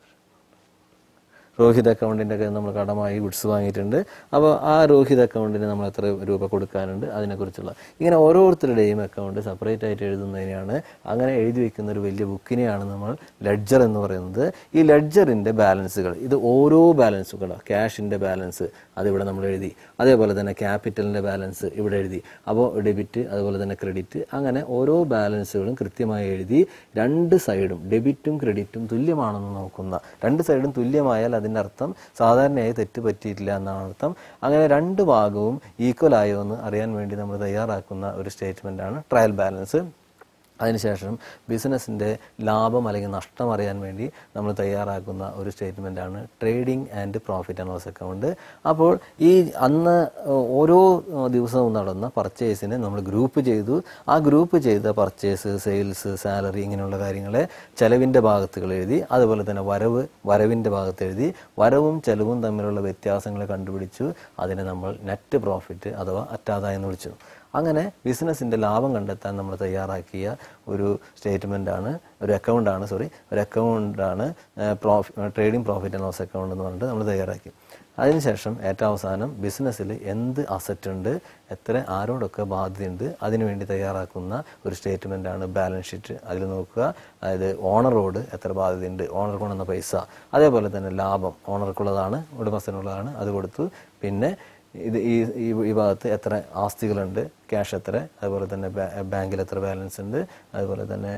രോഹിത് അക്കൗണ്ടിൻ്റെ ഒക്കെ നമ്മൾ കടമായി ഗുഡ്സ് വാങ്ങിയിട്ടുണ്ട് അപ്പോൾ ആ രോഹിത് അക്കൗണ്ടിന് നമ്മൾ എത്ര രൂപ കൊടുക്കാനുണ്ട് അതിനെക്കുറിച്ചുള്ള ഇങ്ങനെ ഓരോരുത്തരുടെയും അക്കൗണ്ട് സെപ്പറേറ്റ് ആയിട്ട് എഴുതുന്നതിനെയാണ് അങ്ങനെ എഴുതി വെക്കുന്ന ഒരു വലിയ ബുക്കിനെയാണ് നമ്മൾ ലെഡ്ജർ എന്ന് പറയുന്നത് ഈ ലെഡ്ജറിൻ്റെ ബാലൻസുകൾ ഇത് ഓരോ ബാലൻസുകളാണ് ക്യാഷിൻ്റെ ബാലൻസ് അതിവിടെ നമ്മൾ എഴുതി അതേപോലെ തന്നെ ക്യാപിറ്റലിൻ്റെ ബാലൻസ് ഇവിടെ എഴുതി അപ്പോൾ ഡെബിറ്റ് അതുപോലെ തന്നെ ക്രെഡിറ്റ് അങ്ങനെ ഓരോ ബാലൻസുകളും കൃത്യമായി എഴുതി രണ്ട് സൈഡും ഡെബിറ്റും ക്രെഡിറ്റും തുല്യമാണെന്ന് നോക്കുന്ന രണ്ട് സൈഡും തുല്യമായാൽ അതിൻ്റെ അർത്ഥം സാധാരണയായി തെറ്റ് പറ്റിയിട്ടില്ല എന്നാണ് അർത്ഥം അങ്ങനെ രണ്ട് ഭാഗവും ഈക്വൽ ആയോ എന്ന് അറിയാൻ വേണ്ടി നമ്മൾ തയ്യാറാക്കുന്ന ഒരു സ്റ്റേറ്റ്മെൻ്റാണ് ട്രയൽ ബാലൻസ് അതിനുശേഷം ബിസിനസ്സിൻ്റെ ലാഭം അല്ലെങ്കിൽ നഷ്ടം അറിയാൻ വേണ്ടി നമ്മൾ തയ്യാറാക്കുന്ന ഒരു സ്റ്റേറ്റ്മെൻറ്റാണ് trading and profit and loss account അപ്പോൾ ഈ അന്ന് ഓരോ ദിവസവും നടന്ന പർച്ചേസിനെ നമ്മൾ ഗ്രൂപ്പ് ചെയ്തു ആ ഗ്രൂപ്പ് ചെയ്ത പർച്ചേസ് സെയിൽസ് സാലറി ഇങ്ങനെയുള്ള കാര്യങ്ങളെ ചെലവിൻ്റെ ഭാഗത്തുകൾ എഴുതി അതുപോലെ തന്നെ വരവ് വരവിൻ്റെ ഭാഗത്ത് എഴുതി വരവും ചെലവും തമ്മിലുള്ള വ്യത്യാസങ്ങളെ കണ്ടുപിടിച്ചു അതിനെ നമ്മൾ നെറ്റ് പ്രോഫിറ്റ് അഥവാ അറ്റാദായം എന്ന് വിളിച്ചു അങ്ങനെ ബിസിനസ്സിൻ്റെ ലാഭം കണ്ടെത്താൻ നമ്മൾ തയ്യാറാക്കിയ ഒരു സ്റ്റേറ്റ്മെൻ്റാണ് ഒരു അക്കൗണ്ടാണ് സോറി ഒരു അക്കൗണ്ടാണ് profit trading profit and loss account എന്ന് പറഞ്ഞിട്ട് നമ്മൾ തയ്യാറാക്കി അതിനുശേഷം ഏറ്റവും അവസാനം ബിസിനസ്സിൽ എന്ത് അസറ്റ് ഉണ്ട് എത്ര ആരോടൊക്കെ ബാധ്യതയുണ്ട് അതിനുവേണ്ടി തയ്യാറാക്കുന്ന ഒരു സ്റ്റേറ്റ്മെൻ്റാണ് ബാലൻസ് ഷീറ്റ് അതിൽ നോക്കുക അതായത് ഓണറോട് എത്ര ബാധ്യതയുണ്ട് ഓണർ കൊണ്ടുവന്ന പൈസ അതേപോലെ തന്നെ ലാഭം ഓണർക്കുള്ളതാണ് ഉടമസ്ഥനുള്ളതാണ് അത് കൊടുത്തു പിന്നെ ഇത് ഈ ഈ ഈ ഭാഗത്ത് എത്ര ആസ്തികളുണ്ട് ക്യാഷ് എത്ര അതുപോലെ തന്നെ ബാ- ബാങ്കിൽ എത്ര ബാലൻസ് ഉണ്ട് അതുപോലെ തന്നെ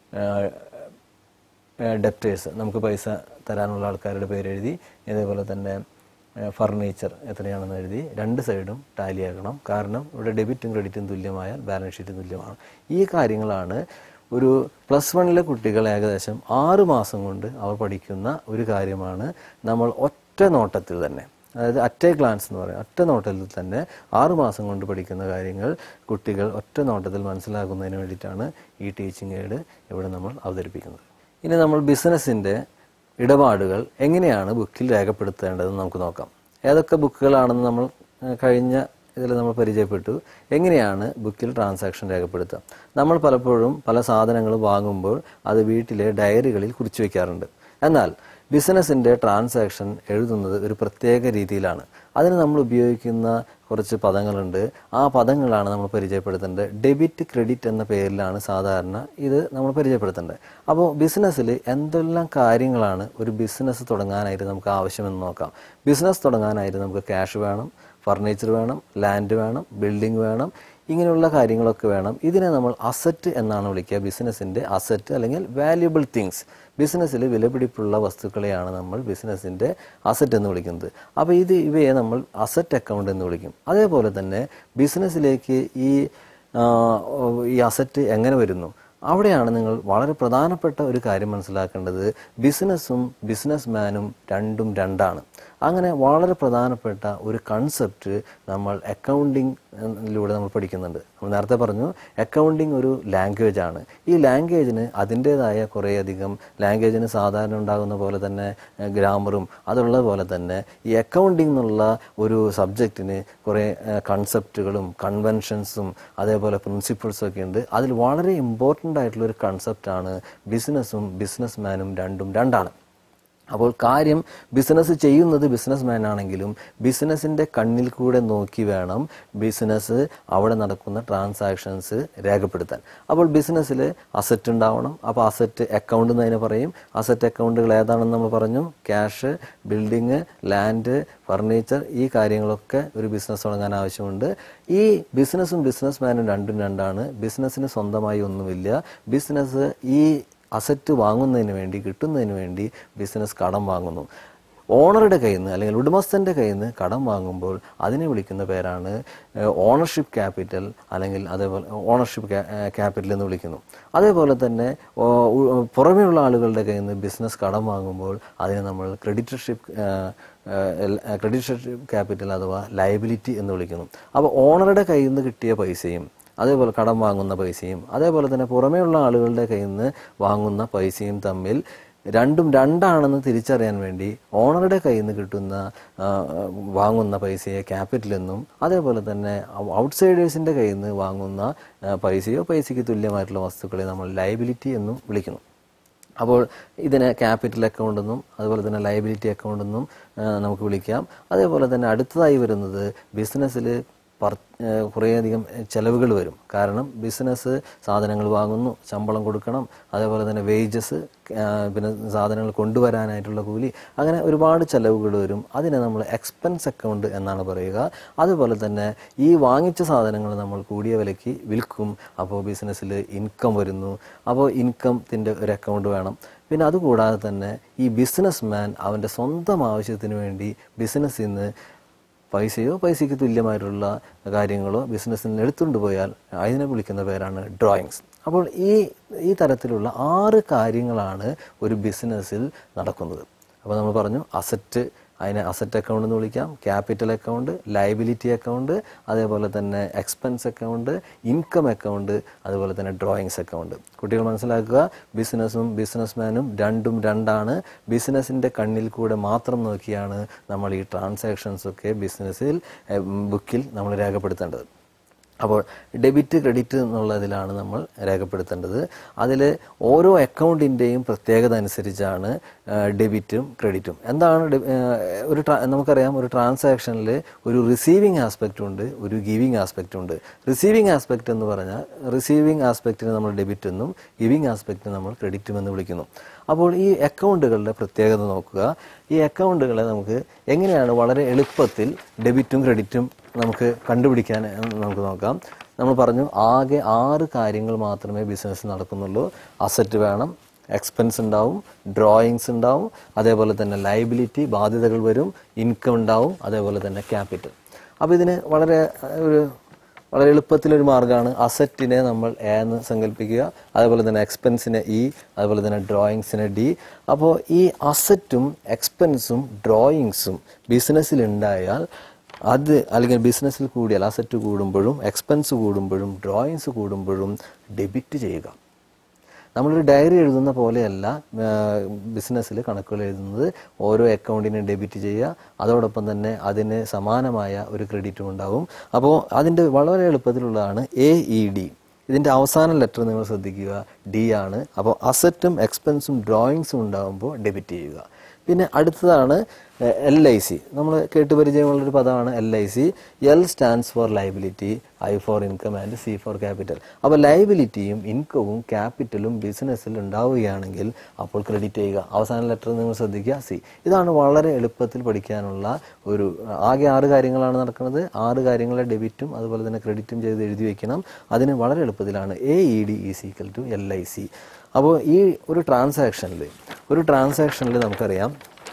ഡെപ്റ്റേഴ്സ് നമുക്ക് പൈസ തരാനുള്ള ആൾക്കാരുടെ പേര് എഴുതി ഇതേപോലെ തന്നെ ഫർണിച്ചർ എത്രയാണെന്ന് എഴുതി രണ്ട് സൈഡും ടാലി ആക്കണം കാരണം ഇവിടെ ഡെബിറ്റും ക്രെഡിറ്റും തുല്യമായാൽ ബാലൻസ് ഷീറ്റും തുല്യമാണ് ഈ കാര്യങ്ങളാണ് ഒരു പ്ലസ് വണ്ണിലെ കുട്ടികൾ ഏകദേശം ആറ് മാസം കൊണ്ട് അവർ പഠിക്കുന്ന ഒരു കാര്യമാണ് നമ്മൾ ഒറ്റ നോട്ടത്തിൽ തന്നെ അതായത് അറ്റ് എ ഗ്ലാൻസ് എന്ന് പറയും ഒറ്റ നോട്ടത്തിൽ തന്നെ ആറ് മാസം കൊണ്ട് പഠിക്കുന്ന കാര്യങ്ങൾ കുട്ടികൾ ഒറ്റ നോട്ടത്തിൽ മനസ്സിലാക്കുന്നതിന് വേണ്ടിയിട്ടാണ് ഈ ടീച്ചിങ് എയ്ഡ് ഇവിടെ നമ്മൾ അവതരിപ്പിക്കുന്നത് ഇനി നമ്മൾ ബിസിനസ്സിൻ്റെ ഇടപാടുകൾ എങ്ങനെയാണ് ബുക്കിൽ രേഖപ്പെടുത്തേണ്ടതെന്ന് നമുക്ക് നോക്കാം ഏതൊക്കെ ബുക്കുകളാണെന്ന് നമ്മൾ ഏഹ്, കഴിഞ്ഞ ഇതിൽ നമ്മൾ പരിചയപ്പെട്ടു എങ്ങനെയാണ് ബുക്കിൽ ട്രാൻസാക്ഷൻ രേഖപ്പെടുത്തുക നമ്മൾ പലപ്പോഴും പല സാധനങ്ങൾ വാങ്ങുമ്പോൾ അത് വീട്ടിലെ ഡയറികളിൽ കുറിച്ചു വയ്ക്കാറുണ്ട് എന്നാൽ ബിസിനസ്സിൻ്റെ ട്രാൻസാക്ഷൻ എഴുതുന്നത് ഒരു പ്രത്യേക രീതിയിലാണ് അതിന് നമ്മൾ ഉപയോഗിക്കുന്ന കുറച്ച് പദങ്ങളുണ്ട് ആ പദങ്ങളാണ് നമ്മൾ പരിചയപ്പെടുത്തേണ്ടത് ഡെബിറ്റ് ക്രെഡിറ്റ് എന്ന പേരിലാണ് സാധാരണ ഇത് നമ്മൾ പരിചയപ്പെടുത്തേണ്ടത് അപ്പോൾ ബിസിനസ്സിൽ എന്തെല്ലാം കാര്യങ്ങളാണ് ഒരു ബിസിനസ് തുടങ്ങാനായിട്ട് നമുക്ക് ആവശ്യമെന്ന് നോക്കാം ബിസിനസ് തുടങ്ങാനായിട്ട് നമുക്ക് ക്യാഷ് വേണം ഫർണിച്ചർ വേണം ലാൻഡ് വേണം ബിൽഡിംഗ് വേണം ഇങ്ങനെയുള്ള കാര്യങ്ങളൊക്കെ വേണം ഇതിനെ നമ്മൾ അസറ്റ് എന്നാണ് വിളിക്കുക ബിസിനസ്സിൻ്റെ അസറ്റ് അല്ലെങ്കിൽ വാല്യുബിൾ തിങ്സ് ബിസിനസ്സിൽ വിലപിടിപ്പുള്ള വസ്തുക്കളെയാണ് നമ്മൾ ബിസിനസ്സിൻ്റെ അസറ്റ് എന്ന് വിളിക്കുന്നത് അപ്പോൾ ഇത് ഇവയെ നമ്മൾ അസറ്റ് അക്കൗണ്ട് എന്ന് വിളിക്കും അതേപോലെ തന്നെ ബിസിനസ്സിലേക്ക് ഈ ആ, ഈ അസറ്റ് എങ്ങനെ വരുന്നു അവിടെയാണ് നിങ്ങൾ വളരെ പ്രധാനപ്പെട്ട ഒരു കാര്യം മനസ്സിലാക്കേണ്ടത് ബിസിനസ്സും ബിസിനസ് മാനും രണ്ടും രണ്ടാണ് അങ്ങനെ വളരെ പ്രധാനപ്പെട്ട ഒരു കൺസെപ്റ്റ് നമ്മൾ അക്കൗണ്ടിങ്ങിലൂടെ നമ്മൾ പഠിക്കുന്നുണ്ട് നമ്മൾ നേരത്തെ പറഞ്ഞു അക്കൗണ്ടിങ് ഒരു ലാംഗ്വേജ് ആണ് ഈ ലാംഗ്വേജിന് അതിൻ്റേതായ കുറേയധികം ലാംഗ്വേജിന് സാധാരണ ഉണ്ടാകുന്ന പോലെ തന്നെ ഗ്രാമറും അതുള്ള പോലെ തന്നെ ഈ അക്കൗണ്ടിങ് എന്നുള്ള ഒരു സബ്ജക്റ്റിന് കുറേ കൺസെപ്റ്റുകളും കൺവെൻഷൻസും അതേപോലെ പ്രിൻസിപ്പിൾസും ഒക്കെ ഉണ്ട് അതിൽ വളരെ ഇമ്പോർട്ടൻ്റ് ആയിട്ടുള്ള ഒരു കൺസെപ്റ്റാണ് ബിസിനസ്സും ബിസിനസ് മാനും രണ്ടും രണ്ടാണ് അപ്പോൾ കാര്യം ബിസിനസ് ചെയ്യുന്നത് ബിസിനസ് മാൻ ആണെങ്കിലും ബിസിനസ്സിൻ്റെ കണ്ണിൽ കൂടെ നോക്കി വേണം ബിസിനസ് അവിടെ നടക്കുന്ന ട്രാൻസാക്ഷൻസ് രേഖപ്പെടുത്താൻ അപ്പോൾ ബിസിനസ്സിൽ അസറ്റ് ഉണ്ടാവണം അപ്പോൾ അസറ്റ് അക്കൗണ്ട് എന്ന് അതിനെ പറയും അസറ്റ് അക്കൗണ്ടുകൾ ഏതാണെന്ന് നമ്മൾ പറഞ്ഞു ക്യാഷ് ബിൽഡിങ് ലാൻഡ് ഫർണിച്ചർ ഈ കാര്യങ്ങളൊക്കെ ഒരു ബിസിനസ് തുടങ്ങാൻ ആവശ്യമുണ്ട് ഈ ബിസിനസ്സും ബിസിനസ് മാനും രണ്ടും രണ്ടാണ് ബിസിനസ്സിന് സ്വന്തമായി ഒന്നുമില്ല ബിസിനസ് ഈ അസറ്റ് വാങ്ങുന്നതിന് വേണ്ടി കിട്ടുന്നതിന് വേണ്ടി ബിസിനസ് കടം വാങ്ങുന്നു ഓണറുടെ കയ്യിൽ നിന്ന് അല്ലെങ്കിൽ ഉടമസ്ഥൻ്റെ കയ്യിൽ നിന്ന് കടം വാങ്ങുമ്പോൾ അതിനെ വിളിക്കുന്ന പേരാണ് ഓണർഷിപ്പ് ക്യാപിറ്റൽ അല്ലെങ്കിൽ അതേപോലെ ഓണർഷിപ്പ് ക്യാപിറ്റൽ എന്ന് വിളിക്കുന്നു അതേപോലെ തന്നെ ഓ, ഉ- പുറമേയുള്ള ആളുകളുടെ കയ്യിൽ നിന്ന് ബിസിനസ് കടം വാങ്ങുമ്പോൾ അതിനെ നമ്മൾ ക്രെഡിറ്റർഷിപ്പ് ക്രെഡിറ്റർഷിപ്പ് ക്യാപിറ്റൽ അഥവാ ലയബിലിറ്റി എന്ന് വിളിക്കുന്നു അപ്പോൾ ഓണറുടെ കയ്യിൽ നിന്ന് കിട്ടിയ പൈസയും അതേപോലെ കടം വാങ്ങുന്ന പൈസയും അതേപോലെ തന്നെ പുറമേയുള്ള ആളുകളുടെ കയ്യിൽ നിന്ന് വാങ്ങുന്ന പൈസയും തമ്മിൽ രണ്ടും രണ്ടാണെന്ന് തിരിച്ചറിയാൻ വേണ്ടി ഓണറുടെ കയ്യിൽ നിന്ന് കിട്ടുന്ന ആ, വാങ്ങുന്ന പൈസയെ ക്യാപിറ്റൽ എന്നും അതേപോലെ തന്നെ ഔട്ട്സൈഡേഴ്സിൻ്റെ കയ്യിൽ നിന്ന് വാങ്ങുന്ന ആ, പൈസയോ പൈസയ്ക്ക് തുല്യമായിട്ടുള്ള വസ്തുക്കളെ നമ്മൾ ലയബിലിറ്റി എന്നും വിളിക്കുന്നു അപ്പോൾ ഇതിനെ ക്യാപിറ്റൽ അക്കൗണ്ട് എന്നും അതുപോലെ തന്നെ ലയബിലിറ്റി അക്കൗണ്ട് എന്നും ആ, നമുക്ക് വിളിക്കാം അതേപോലെ തന്നെ അടുത്തതായി വരുന്നത് ബിസിനസ്സിൽ പർ ഏഹ് കുറേയധികം ചിലവുകൾ വരും കാരണം ബിസിനസ് സാധനങ്ങൾ വാങ്ങുന്നു ശമ്പളം കൊടുക്കണം അതേപോലെ തന്നെ വേജസ് പിന്നെ സാധനങ്ങൾ കൊണ്ടുവരാനായിട്ടുള്ള കൂലി അങ്ങനെ ഒരുപാട് ചിലവുകൾ വരും അതിനെ നമ്മൾ എക്സ്പെൻസ് അക്കൗണ്ട് എന്നാണ് പറയുക അതുപോലെ തന്നെ ഈ വാങ്ങിച്ച സാധനങ്ങൾ നമ്മൾ കൂടിയ വിലയ്ക്ക് വിൽക്കും അപ്പോൾ ബിസിനസ്സിൽ ഇൻകം വരുന്നു അപ്പോൾ ഇൻകത്തിൻ്റെ ഒരു അക്കൗണ്ട് വേണം പിന്നെ അതുകൂടാതെ തന്നെ ഈ ബിസിനസ് മാൻ അവൻ്റെ സ്വന്തം ആവശ്യത്തിന് വേണ്ടി ബിസിനസ്സിൽ നിന്ന് പൈസയോ പൈസയ്ക്ക് തുല്യമായിട്ടുള്ള കാര്യങ്ങളോ ബിസിനസ്സിൽ നിന്ന് എടുത്തുകൊണ്ട് പോയാൽ അതിനെ വിളിക്കുന്ന പേരാണ് ഡ്രോയിങ്സ് അപ്പോൾ ഈ ഈ തരത്തിലുള്ള ആറ് കാര്യങ്ങളാണ് ഒരു ബിസിനസ്സിൽ നടക്കുന്നത് അപ്പോൾ നമ്മൾ പറഞ്ഞു അസറ്റ് അതിനെ അസറ്റ് അക്കൗണ്ട് എന്ന് വിളിക്കാം ക്യാപിറ്റൽ അക്കൗണ്ട് ലയബിലിറ്റി അക്കൗണ്ട് അതേപോലെ തന്നെ എക്സ്പെൻസ് അക്കൗണ്ട് ഇൻകം അക്കൗണ്ട് അതുപോലെ തന്നെ ഡ്രോയിങ്സ് അക്കൗണ്ട് കുട്ടികൾ മനസ്സിലാക്കുക ബിസിനസ്സും ബിസിനസ്മാനും രണ്ടും രണ്ടാണ് ബിസിനസ്സിൻ്റെ കണ്ണിൽ കൂടെ മാത്രം നോക്കിയാണ് നമ്മൾ ഈ ട്രാൻസാക്ഷൻസ് ഒക്കെ ബിസിനസ്സിൽ ബുക്കിൽ നമ്മൾ രേഖപ്പെടുത്തേണ്ടത് അപ്പോൾ ഡെബിറ്റ് ക്രെഡിറ്റ് എന്നുള്ളതിലാണ് നമ്മൾ രേഖപ്പെടുത്തേണ്ടത് അതിൽ ഓരോ അക്കൗണ്ടിൻ്റെയും പ്രത്യേകത അനുസരിച്ചാണ് ഡെബിറ്റും ക്രെഡിറ്റും എന്താണ് ഡെ- ഏഹ് ഒരു ട്രാ- നമുക്കറിയാം ഒരു ട്രാൻസാക്ഷനിൽ ഒരു റിസീവിങ് ആസ്പെക്റ്റ് ഉണ്ട് ഒരു ഗിവിങ് ആസ്പെക്റ്റ് ഉണ്ട് റിസീവിങ് ആസ്പെക്റ്റ് എന്ന് പറഞ്ഞാൽ റിസീവിങ് ആസ്പെക്റ്റിനെ നമ്മൾ ഡെബിറ്റ് എന്നും ഗിവിങ് ആസ്പെക്റ്റിനെ നമ്മൾ ക്രെഡിറ്റും എന്ന് വിളിക്കുന്നു അപ്പോൾ ഈ അക്കൗണ്ടുകളുടെ പ്രത്യേകത നോക്കുക ഈ അക്കൗണ്ടുകളെ നമുക്ക് എങ്ങനെയാണ് വളരെ എളുപ്പത്തിൽ ഡെബിറ്റും ക്രെഡിറ്റും നമുക്ക് കണ്ടുപിടിക്കാൻ എന്ന് നമുക്ക് നോക്കാം നമ്മൾ പറഞ്ഞു ആകെ ആറ് കാര്യങ്ങൾ മാത്രമേ ബിസിനസ് നടക്കുന്നുള്ളൂ അസറ്റ് വേണം എക്സ്പെൻസ് ഉണ്ടാവും ഡ്രോയിങ്സ് ഉണ്ടാവും അതേപോലെ തന്നെ ലൈബിലിറ്റി ബാധ്യതകൾ വരും ഇൻകം ഉണ്ടാവും അതേപോലെ തന്നെ ക്യാപിറ്റൽ അപ്പോൾ ഇതിന് വളരെ അഹ്, ഒരു വളരെ എളുപ്പത്തിലൊരു മാർഗ്ഗമാണ് അസറ്റിനെ നമ്മൾ എ എന്ന് സങ്കല്പിക്കുക അതേപോലെ തന്നെ എക്സ്പെൻസിനെ ഇ അതുപോലെ തന്നെ ഡ്രോയിങ്സിനെ ഡി അപ്പോൾ ഈ അസറ്റും എക്സ്പെൻസും ഡ്രോയിങ്സും ബിസിനസ്സിൽ ഉണ്ടായാൽ അത് അല്ലെങ്കിൽ ബിസിനസ്സിൽ കൂടിയാൽ അസറ്റ് കൂടുമ്പോഴും എക്സ്പെൻസ് കൂടുമ്പോഴും ഡ്രോയിങ്സ് കൂടുമ്പോഴും ഡെബിറ്റ് ചെയ്യുക നമ്മളൊരു ഡയറി എഴുതുന്ന പോലെയല്ല ബിസിനസ്സിൽ കണക്കുകൾ എഴുതുന്നത് ഓരോ അക്കൗണ്ടിനെ ഡെബിറ്റ് ചെയ്യുക അതോടൊപ്പം തന്നെ അതിന് സമാനമായ ഒരു ക്രെഡിറ്റും ഉണ്ടാവും അപ്പോൾ അതിൻ്റെ വളരെ എളുപ്പത്തിലുള്ളതാണ് എ ഇ ഡി ഇതിൻ്റെ അവസാന ലെറ്റർ നിങ്ങൾ ശ്രദ്ധിക്കുക ഡി ആണ് അപ്പോൾ അസറ്റും എക്സ്പെൻസും ഡ്രോയിങ്സും ഉണ്ടാകുമ്പോൾ ഡെബിറ്റ് ചെയ്യുക പിന്നെ അടുത്തതാണ് എൽ ഐ സി നമ്മൾ കേട്ടുപരിചയമുള്ളൊരു പദമാണ് L I C L stands for liability I for income and C for capital അപ്പോൾ ലൈബിലിറ്റിയും ഇൻകവും ക്യാപിറ്റലും ബിസിനസ്സിൽ ഉണ്ടാവുകയാണെങ്കിൽ അപ്പോൾ ക്രെഡിറ്റ് ചെയ്യുക അവസാന ലെറ്റർ നിങ്ങൾ ശ്രദ്ധിക്കുക സി ഇതാണ് വളരെ എളുപ്പത്തിൽ പഠിക്കാനുള്ള ഒരു ആകെ ആറ് കാര്യങ്ങളാണ് നടക്കുന്നത് ആറ് കാര്യങ്ങളെ ഡെബിറ്റും അതുപോലെ തന്നെ ക്രെഡിറ്റും ചെയ്ത് എഴുതി വെക്കണം അതിന് വളരെ എളുപ്പത്തിലാണ് A E D is equal to L I C അപ്പോൾ ഈ ഒരു ട്രാൻസാക്ഷനിൽ ഒരു ട്രാൻസാക്ഷനിൽ നമുക്കറിയാം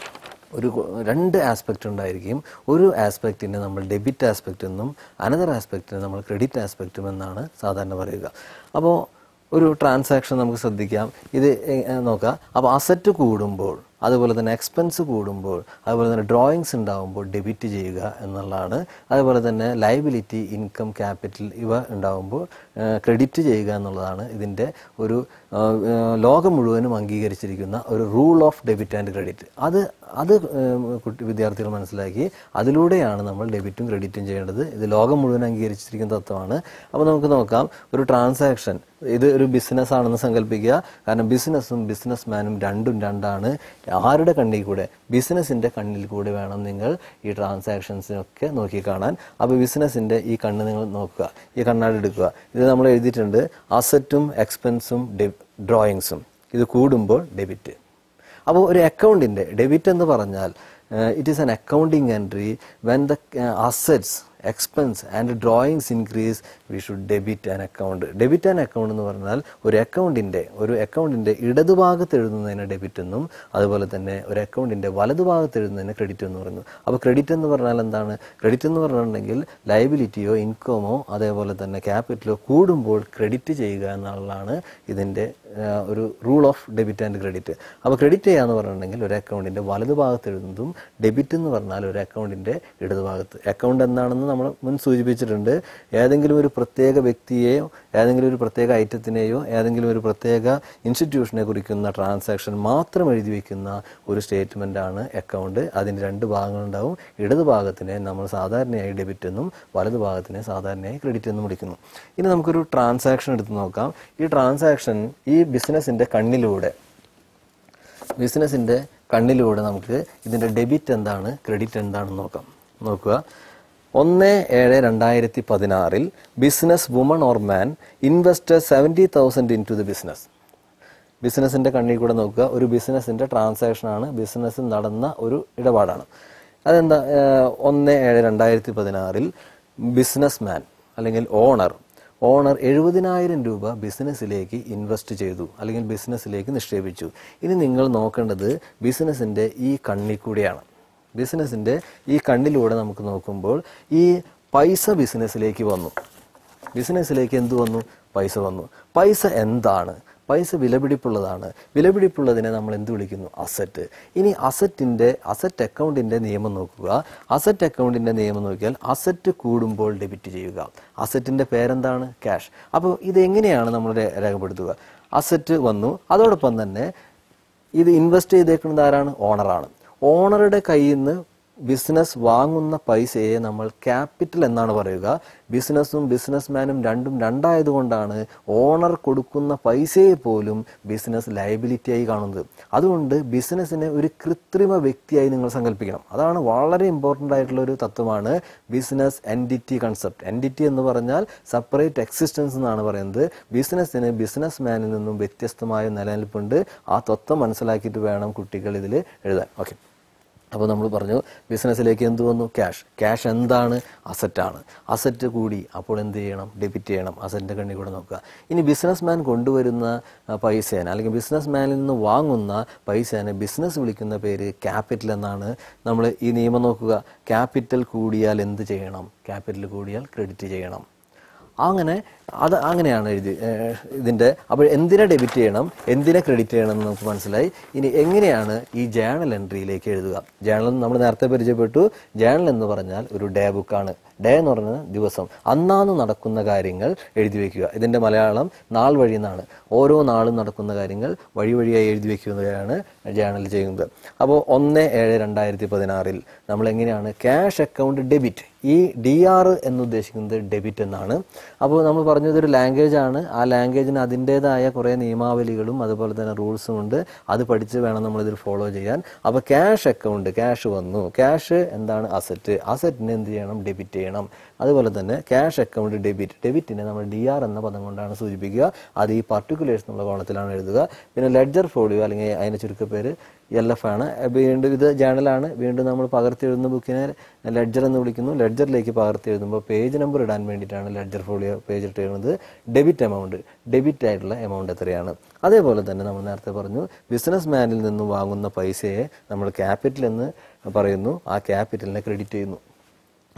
ഒരു കൊ- രണ്ട് ആസ്പെക്റ്റ് ഉണ്ടായിരിക്കും ഒരു ആസ്പെക്റ്റിനെ നമ്മൾ ഡെബിറ്റ് ആസ്പെക്റ്റ് എന്നും അനദർ ആസ്പെക്റ്റിനെ നമ്മൾ ക്രെഡിറ്റ് ആസ്പെക്റ്റും എന്നാണ് സാധാരണ പറയുക അപ്പോൾ ഒരു ട്രാൻസാക്ഷൻ നമുക്ക് ശ്രദ്ധിക്കാം ഇത് എ- എ, നോക്കാം അപ്പോൾ അസറ്റ് കൂടുമ്പോൾ അതുപോലെ തന്നെ എക്സ്പെൻസ് കൂടുമ്പോൾ അതുപോലെ തന്നെ ഡ്രോയിങ്സ് ഉണ്ടാകുമ്പോൾ ഡെബിറ്റ് ചെയ്യുക എന്നുള്ളതാണ് അതുപോലെ തന്നെ ലൈബിലിറ്റി ഇൻകം ക്യാപിറ്റൽ ഇവ ഉണ്ടാകുമ്പോൾ ക്രെഡിറ്റ് ചെയ്യുക എന്നുള്ളതാണ് ഇതിൻ്റെ ഒരു ആ, ആ, ലോകം മുഴുവനും അംഗീകരിച്ചിരിക്കുന്ന ഒരു rule of debit and credit അത് അത് ഉം, കുട്ടി വിദ്യാർത്ഥികൾ മനസ്സിലാക്കി അതിലൂടെയാണ് നമ്മൾ ഡെബിറ്റും ക്രെഡിറ്റും ചെയ്യേണ്ടത് ഇത് ലോകം മുഴുവൻ അംഗീകരിച്ചിരിക്കുന്ന തത്വമാണ് അപ്പോൾ നമുക്ക് നോക്കാം ഒരു ട്രാൻസാക്ഷൻ ഇത് ഒരു ബിസിനസ് ആണെന്ന് സങ്കല്പിക്കുക കാരണം ബിസിനസ്സും ബിസിനസ് മാനും രണ്ടും രണ്ടാണ് ആരുടെ കണ്ണിൽ കൂടെ ബിസിനസിന്റെ കണ്ണിൽ കൂടെ വേണം നിങ്ങൾ ഈ ട്രാൻസാക്ഷൻസിനൊക്കെ നോക്കി കാണാൻ അപ്പോൾ ബിസിനസിന്റെ ഈ കണ്ണ് നിങ്ങൾ നോക്കുക ഈ കണ്ണാടി എടുക്കുക ഇത് നമ്മൾ എഴുതിയിട്ടുണ്ട് അസറ്റും എക്സ്പെൻസും ഡ്രോയിങ്സും ഇത് കൂടുമ്പോൾ ഡെബിറ്റ് അപ്പോൾ ഒരു അക്കൗണ്ടിൻ്റെ ഡെബിറ്റ് എന്ന് പറഞ്ഞാൽ it is an accounting entry when the assets expense and drawings increase we should debit an account debit an account എന്ന് പറഞ്ഞാൽ ഒരു അക്കൗണ്ടിൻ്റെ ഒരു അക്കൗണ്ടിൻ്റെ ഇടതുഭാഗത്ത് എഴുതുന്നതിന് ഡെബിറ്റ് എന്നും അതുപോലെ തന്നെ ഒരു അക്കൗണ്ടിൻ്റെ വലതുഭാഗത്ത് എഴുതുന്നതിന് ക്രെഡിറ്റ് എന്ന് പറയുന്നു അപ്പോൾ ക്രെഡിറ്റ് എന്ന് പറഞ്ഞാൽ എന്താണ് ക്രെഡിറ്റ് എന്ന് പറഞ്ഞിട്ടുണ്ടെങ്കിൽ ലൈബിലിറ്റിയോ ഇൻകമോ അതേപോലെ തന്നെ ക്യാപിറ്റലോ കൂടുമ്പോൾ ക്രെഡിറ്റ് ചെയ്യുക എന്നുള്ളതാണ് ഇതിൻ്റെ ആ, ഒരു rule of debit and credit അപ്പോൾ ക്രെഡിറ്റ് ചെയ്യുക എന്ന് പറഞ്ഞിട്ടുണ്ടെങ്കിൽ ഒരു അക്കൗണ്ടിൻ്റെ വലതുഭാഗത്ത് എഴുതുന്നതും ഡെബിറ്റ് എന്ന് പറഞ്ഞാൽ ഒരു അക്കൗണ്ടിൻ്റെ ഇടതുഭാഗത്ത് അക്കൗണ്ട് എന്താണെന്ന് നമ്മൾ മുൻ സൂചിപ്പിച്ചിട്ടുണ്ട് ഏതെങ്കിലും ഒരു പ്രത്യേക വ്യക്തിയെയോ ഏതെങ്കിലും ഒരു പ്രത്യേക ഐറ്റത്തിനെയോ ഏതെങ്കിലും ഒരു പ്രത്യേക ഇൻസ്റ്റിറ്റ്യൂഷനെ കുറിക്കുന്ന ട്രാൻസാക്ഷൻ മാത്രം എഴുതി വയ്ക്കുന്ന ഒരു സ്റ്റേറ്റ്മെൻ്റ് ആണ് അക്കൗണ്ട് അതിന് രണ്ട് ഭാഗങ്ങളുണ്ടാവും ഇടത് ഭാഗത്തിനെ നമ്മൾ സാധാരണയായി ഡെബിറ്റ് എന്നും വലതു ഭാഗത്തിനെ സാധാരണയായി ക്രെഡിറ്റ് എന്നും വിളിക്കുന്നു ഇനി നമുക്കൊരു ട്രാൻസാക്ഷൻ എടുത്ത് നോക്കാം ഈ ട്രാൻസാക്ഷൻ ഈ ബിസിനസിൻ്റെ കണ്ണിലൂടെ ബിസിനസിൻ്റെ കണ്ണിലൂടെ നമുക്ക് ഇതിൻ്റെ ഡെബിറ്റ് എന്താണ് ക്രെഡിറ്റ് എന്താണെന്ന് നോക്കാം നോക്കുക ഒന്ന് ഏഴ് രണ്ടായിരത്തി പതിനാറിൽ business woman or man invest seventy thousand into the business ബിസിനസിൻ്റെ കണ്ണിൽ കൂടെ നോക്കുക ഒരു ബിസിനസിൻ്റെ ട്രാൻസാക്ഷനാണ് ബിസിനസ് നടന്ന ഒരു ഇടപാടാണ് അതെന്താ ഏഹ്, ഒന്ന് ഏഴ് രണ്ടായിരത്തി പതിനാറിൽ ബിസിനസ് മാൻ അല്ലെങ്കിൽ ഓണർ ഓണർ എഴുപതിനായിരം രൂപ ബിസിനസ്സിലേക്ക് ഇൻവെസ്റ്റ് ചെയ്തു അല്ലെങ്കിൽ ബിസിനസ്സിലേക്ക് നിക്ഷേപിച്ചു ഇനി നിങ്ങൾ നോക്കേണ്ടത് ബിസിനസ്സിൻ്റെ ഈ കണ്ണിൽ കൂടിയാണ് ബിസിനസ്സിൻ്റെ ഈ കണ്ണിലൂടെ നമുക്ക് നോക്കുമ്പോൾ ഈ പൈസ ബിസിനസ്സിലേക്ക് വന്നു ബിസിനസ്സിലേക്ക് എന്ത് വന്നു പൈസ വന്നു പൈസ എന്താണ് പൈസ വിലപിടിപ്പുള്ളതാണ് വിലപിടിപ്പുള്ളതിനെ നമ്മൾ എന്ത് വിളിക്കുന്നു അസറ്റ് ഇനി അസറ്റിൻ്റെ അസറ്റ് അക്കൗണ്ടിൻ്റെ നിയമം നോക്കുക അസറ്റ് അക്കൗണ്ടിൻ്റെ നിയമം നോക്കിയാൽ അസറ്റ് കൂടുമ്പോൾ ഡെബിറ്റ് ചെയ്യുക അസറ്റിൻ്റെ പേരെന്താണ് ക്യാഷ് അപ്പോൾ ഇത് എങ്ങനെയാണ് നമ്മൾ രേ- രേഖപ്പെടുത്തുക അസറ്റ് വന്നു അതോടൊപ്പം തന്നെ ഇത് ഇൻവെസ്റ്റ് ചെയ്തേക്കുന്നത് ആരാണ് ഓണറാണ് ഓണറുടെ കയ്യിൽ നിന്ന് ബിസിനസ് വാങ്ങുന്ന പൈസയെ നമ്മൾ ക്യാപിറ്റൽ എന്നാണ് പറയുക ബിസിനസ്സും ബിസിനസ്മാനും രണ്ടും രണ്ടായതുകൊണ്ടാണ് ഓണർ കൊടുക്കുന്ന പൈസയെ പോലും ബിസിനസ് ലയബിലിറ്റിയായി കാണുന്നത് അതുകൊണ്ട് ബിസിനസ്സിനെ ഒരു കൃത്രിമ വ്യക്തിയായി നിങ്ങൾ സങ്കല്പിക്കണം അതാണ് വളരെ ഇമ്പോർട്ടൻ്റ് ആയിട്ടുള്ള ഒരു തത്വമാണ് ബിസിനസ് എൻഡിറ്റി കൺസെപ്റ്റ് എൻഡിറ്റി എന്ന് പറഞ്ഞാൽ സെപ്പറേറ്റ് എക്സിസ്റ്റൻസ് എന്നാണ് പറയുന്നത് ബിസിനസ്സിന് ബിസിനസ് മാനിൽ നിന്നും വ്യത്യസ്തമായ നിലനിൽപ്പുണ്ട് ആ തത്വം മനസ്സിലാക്കിയിട്ട് വേണം കുട്ടികൾ ഇതിൽ എഴുതാൻ ഓക്കെ അപ്പോൾ നമ്മൾ പറഞ്ഞു ബിസിനസ്സിലേക്ക് എന്ത് വന്നു ക്യാഷ് ക്യാഷ് എന്താണ് അസറ്റാണ് അസറ്റ് കൂടി അപ്പോൾ എന്ത് ചെയ്യണം ഡെബിറ്റ് ചെയ്യണം അസറ്റിൻ്റെ കണ്ണി കൂടെ നോക്കുക ഇനി ബിസിനസ് മാൻ കൊണ്ടുവരുന്ന ആ, പൈസേനെ അല്ലെങ്കിൽ ബിസിനസ് മാനിൽ നിന്ന് വാങ്ങുന്ന പൈസേനെ ബിസിനസ് വിളിക്കുന്ന പേര് ക്യാപിറ്റൽ എന്നാണ് നമ്മൾ ഈ നിയമം നോക്കുക ക്യാപിറ്റൽ കൂടിയാൽ എന്ത് ചെയ്യണം ക്യാപിറ്റൽ കൂടിയാൽ ക്രെഡിറ്റ് ചെയ്യണം അങ്ങനെ അത് അങ്ങനെയാണ് എഴുതി ഏഹ് ഇതിൻ്റെ അപ്പോൾ എന്തിനെ ഡെബിറ്റ് ചെയ്യണം എന്തിനെ ക്രെഡിറ്റ് ചെയ്യണം എന്ന് നമുക്ക് മനസ്സിലായി ഇനി എങ്ങനെയാണ് ഈ ജേണൽ എൻട്രിയിലേക്ക് എഴുതുക ജേണൽ നമ്മൾ നേരത്തെ പരിചയപ്പെട്ടു ജേണൽ എന്ന് പറഞ്ഞാൽ ഒരു ഡേ ബുക്കാണ് ഡേ എന്ന് പറയുന്നത് ദിവസം അന്നാന്ന് നടക്കുന്ന കാര്യങ്ങൾ എഴുതി വെക്കുക ഇതിൻ്റെ മലയാളം നാൾ വഴി എന്നാണ് ഓരോ നാളും നടക്കുന്ന കാര്യങ്ങൾ വഴി വഴിയായി എഴുതി വെക്കുന്നതാണ് ജേണൽ ചെയ്യുന്നത് അപ്പോൾ ഒന്ന് ഏഴ് രണ്ടായിരത്തി പതിനാറിൽ നമ്മൾ എങ്ങനെയാണ് ക്യാഷ് അക്കൗണ്ട് ഡെബിറ്റ് ഈ ഡി ആർ എന്ന് ഉദ്ദേശിക്കുന്നത് ഡെബിറ്റ് എന്നാണ് അപ്പോൾ നമ്മൾ പറഞ്ഞത് ഒരു ലാംഗ്വേജ് ആണ് ആ ലാംഗ്വേജിന് അതിൻ്റെതായ കുറേ നിയമാവലികളും അതുപോലെ തന്നെ റൂൾസും ഉണ്ട് അത് പഠിച്ച് വേണം നമ്മളിതിൽ ഫോളോ ചെയ്യാൻ അപ്പോൾ ക്യാഷ് അക്കൗണ്ട് ക്യാഷ് വന്നു ക്യാഷ് എന്താണ് അസറ്റ് അസറ്റിനെ എന്ത് ചെയ്യണം ഡെബിറ്റ് ചെയ്യണം അതുപോലെ തന്നെ ക്യാഷ് അക്കൗണ്ട് ഡെബിറ്റ് ഡെബിറ്റിനെ നമ്മൾ ഡി ആർ എന്ന പദം കൊണ്ടാണ് സൂചിപ്പിക്കുക അത് ഈ പർട്ടിക്കുലേഴ്സ് എന്നുള്ള കോണത്തിലാണ് എഴുതുക പിന്നെ ലെഡ്ജർ ഫോളിയോ അല്ലെങ്കിൽ അതിൻ്റെ ചുരുക്കപ്പേര് എൽ എഫ് ആണ് വീണ്ടും ഇത് ജേണലാണ് വീണ്ടും നമ്മൾ പകർത്തി എഴുതുന്ന ബുക്കിനെ ലെഡ്ജർ എന്ന് വിളിക്കുന്നു ലെഡ്ജറിലേക്ക് പകർത്തി എഴുതുമ്പോൾ പേജ് നമ്പർ ഇടാൻ വേണ്ടിയിട്ടാണ് ലെഡ്ജർ ഫോളിയോ പേജ് ഇട്ട് എഴുതുന്നത് ഡെബിറ്റ് എമൗണ്ട് ഡെബിറ്റ് ആയിട്ടുള്ള എമൗണ്ട് എത്രയാണ് അതേപോലെ തന്നെ നമ്മൾ നേരത്തെ പറഞ്ഞു ബിസിനസ് മാനിൽ നിന്ന് വാങ്ങുന്ന പൈസയെ നമ്മൾ ക്യാപിറ്റൽ എന്ന് പറയുന്നു ആ ക്യാപിറ്റലിനെ ക്രെഡിറ്റ് ചെയ്യുന്നു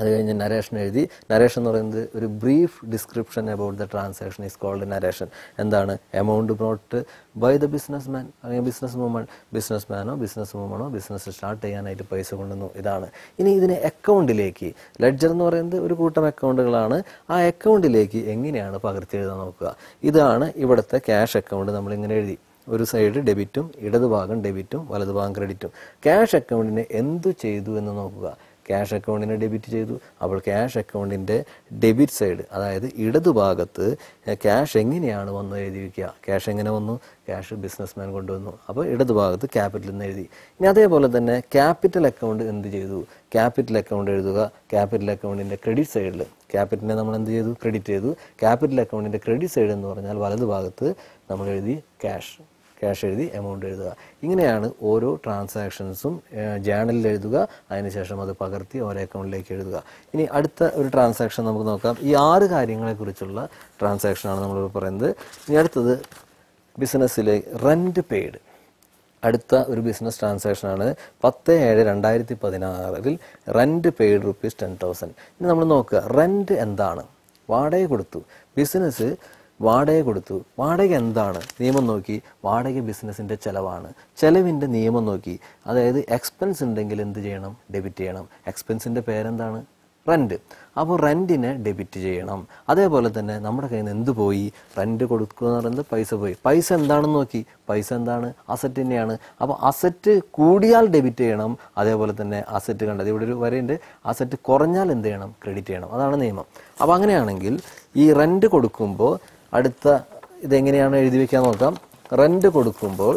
അത് കഴിഞ്ഞ് നരേഷൻ എഴുതി നരേഷൻ എന്ന് പറയുന്നത് ഒരു brief description about the transaction is called narration എന്താണ് amount brought by the business man അല്ലെങ്കിൽ ബിസിനസ് വുമൺ ബിസിനസ് മാനോ ബിസിനസ് വുമണോ ബിസിനസ് സ്റ്റാർട്ട് ചെയ്യാനായിട്ട് പൈസ കൊണ്ടുവന്നു ഇതാണ് ഇനി ഇതിനെ അക്കൗണ്ടിലേക്ക് ലെഡ്ജർ എന്ന് പറയുന്നത് ഒരു കൂട്ടം അക്കൗണ്ടുകളാണ് ആ അക്കൗണ്ടിലേക്ക് എങ്ങനെയാണ് പകർത്തി എഴുതാൻ നോക്കുക ഇതാണ് ഇവിടുത്തെ ക്യാഷ് അക്കൗണ്ട് നമ്മൾ ഇങ്ങനെ എഴുതി ഒരു സൈഡ് ഡെബിറ്റും ഇടതുഭാഗം ഡെബിറ്റും വലതുഭാഗം ക്രെഡിറ്റും ക്യാഷ് അക്കൗണ്ടിനെ എന്തു ചെയ്തു എന്ന് നോക്കുക ക്യാഷ് അക്കൗണ്ടിനെ ഡെബിറ്റ് ചെയ്തു അപ്പോൾ ക്യാഷ് അക്കൗണ്ടിൻ്റെ ഡെബിറ്റ് സൈഡ് അതായത് ഇടതുഭാഗത്ത് ക്യാഷ് എങ്ങനെയാണ് വന്ന് എഴുതി വയ്ക്കുക ക്യാഷ് എങ്ങനെ വന്നു ക്യാഷ് ബിസിനസ്മാൻ കൊണ്ടുവന്നു അപ്പോൾ ഇടതുഭാഗത്ത് ക്യാപിറ്റൽ എന്ന് എഴുതി ഇനി അതേപോലെ തന്നെ ക്യാപിറ്റൽ അക്കൗണ്ട് എന്ത് ചെയ്തു ക്യാപിറ്റൽ അക്കൗണ്ട് എഴുതുക ക്യാപിറ്റൽ അക്കൗണ്ടിൻ്റെ ക്രെഡിറ്റ് സൈഡിൽ ക്യാപിറ്റലിനെ നമ്മൾ എന്ത് ചെയ്തു ക്രെഡിറ്റ് ചെയ്തു ക്യാപിറ്റൽ അക്കൗണ്ടിൻ്റെ ക്രെഡിറ്റ് സൈഡ് എന്ന് പറഞ്ഞാൽ വലതുഭാഗത്ത് നമ്മൾ എഴുതി ക്യാഷ് ക്യാഷ് എഴുതി എമൗണ്ട് എഴുതുക ഇങ്ങനെയാണ് ഓരോ ട്രാൻസാക്ഷൻസും ജേണലിൽ എഴുതുക അതിനുശേഷം അത് പകർത്തി ഓരോ അക്കൗണ്ടിലേക്ക് എഴുതുക ഇനി അടുത്ത ഒരു ട്രാൻസാക്ഷൻ നമുക്ക് നോക്കാം ഈ ആറ് കാര്യങ്ങളെക്കുറിച്ചുള്ള ട്രാൻസാക്ഷനാണ് നമ്മൾ പറയുന്നത് ഇനി അടുത്തത് ബിസിനസ്സിലെ റെൻറ്റ് പെയ്ഡ് അടുത്ത ഒരു ബിസിനസ് ട്രാൻസാക്ഷനാണ് പത്ത് ഏഴ് രണ്ടായിരത്തി പതിനാറിൽ rent paid rupees ten thousand ഇനി നമ്മൾ നോക്കുക റെൻറ്റ് എന്താണ് വാടക കൊടുത്തു ബിസിനസ് വാടക കൊടുത്തു വാടക എന്താണ് നിയമം നോക്കി വാടക ബിസിനസ്സിൻ്റെ ചിലവാണ് ചിലവിൻ്റെ നിയമം നോക്കി അതായത് എക്സ്പെൻസ് ഉണ്ടെങ്കിൽ എന്ത് ചെയ്യണം ഡെബിറ്റ് ചെയ്യണം എക്സ്പെൻസിൻ്റെ പേരെന്താണ് റെൻറ്റ് അപ്പോൾ റെൻറ്റിനെ ഡെബിറ്റ് ചെയ്യണം അതേപോലെ തന്നെ നമ്മുടെ കയ്യിൽ നിന്ന് എന്ത് പോയി റെൻറ്റ് കൊടുക്കുക എന്ന് പറയുന്നത് പൈസ പോയി പൈസ എന്താണെന്ന് നോക്കി പൈസ എന്താണ് അസറ്റ് തന്നെയാണ് അപ്പോൾ അസറ്റ് കൂടിയാൽ ഡെബിറ്റ് ചെയ്യണം അതേപോലെ തന്നെ അസറ്റ് കണ്ടത് ഇവിടെ ഒരു വരയുണ്ട് അസറ്റ് കുറഞ്ഞാൽ എന്ത് ചെയ്യണം ക്രെഡിറ്റ് ചെയ്യണം അതാണ് നിയമം അപ്പോൾ അങ്ങനെയാണെങ്കിൽ ഈ റെൻറ്റ് കൊടുക്കുമ്പോൾ അടുത്ത ഇതെങ്ങനെയാണ് എഴുതി വെക്കാൻ നോക്കാം റെൻറ്റ് കൊടുക്കുമ്പോൾ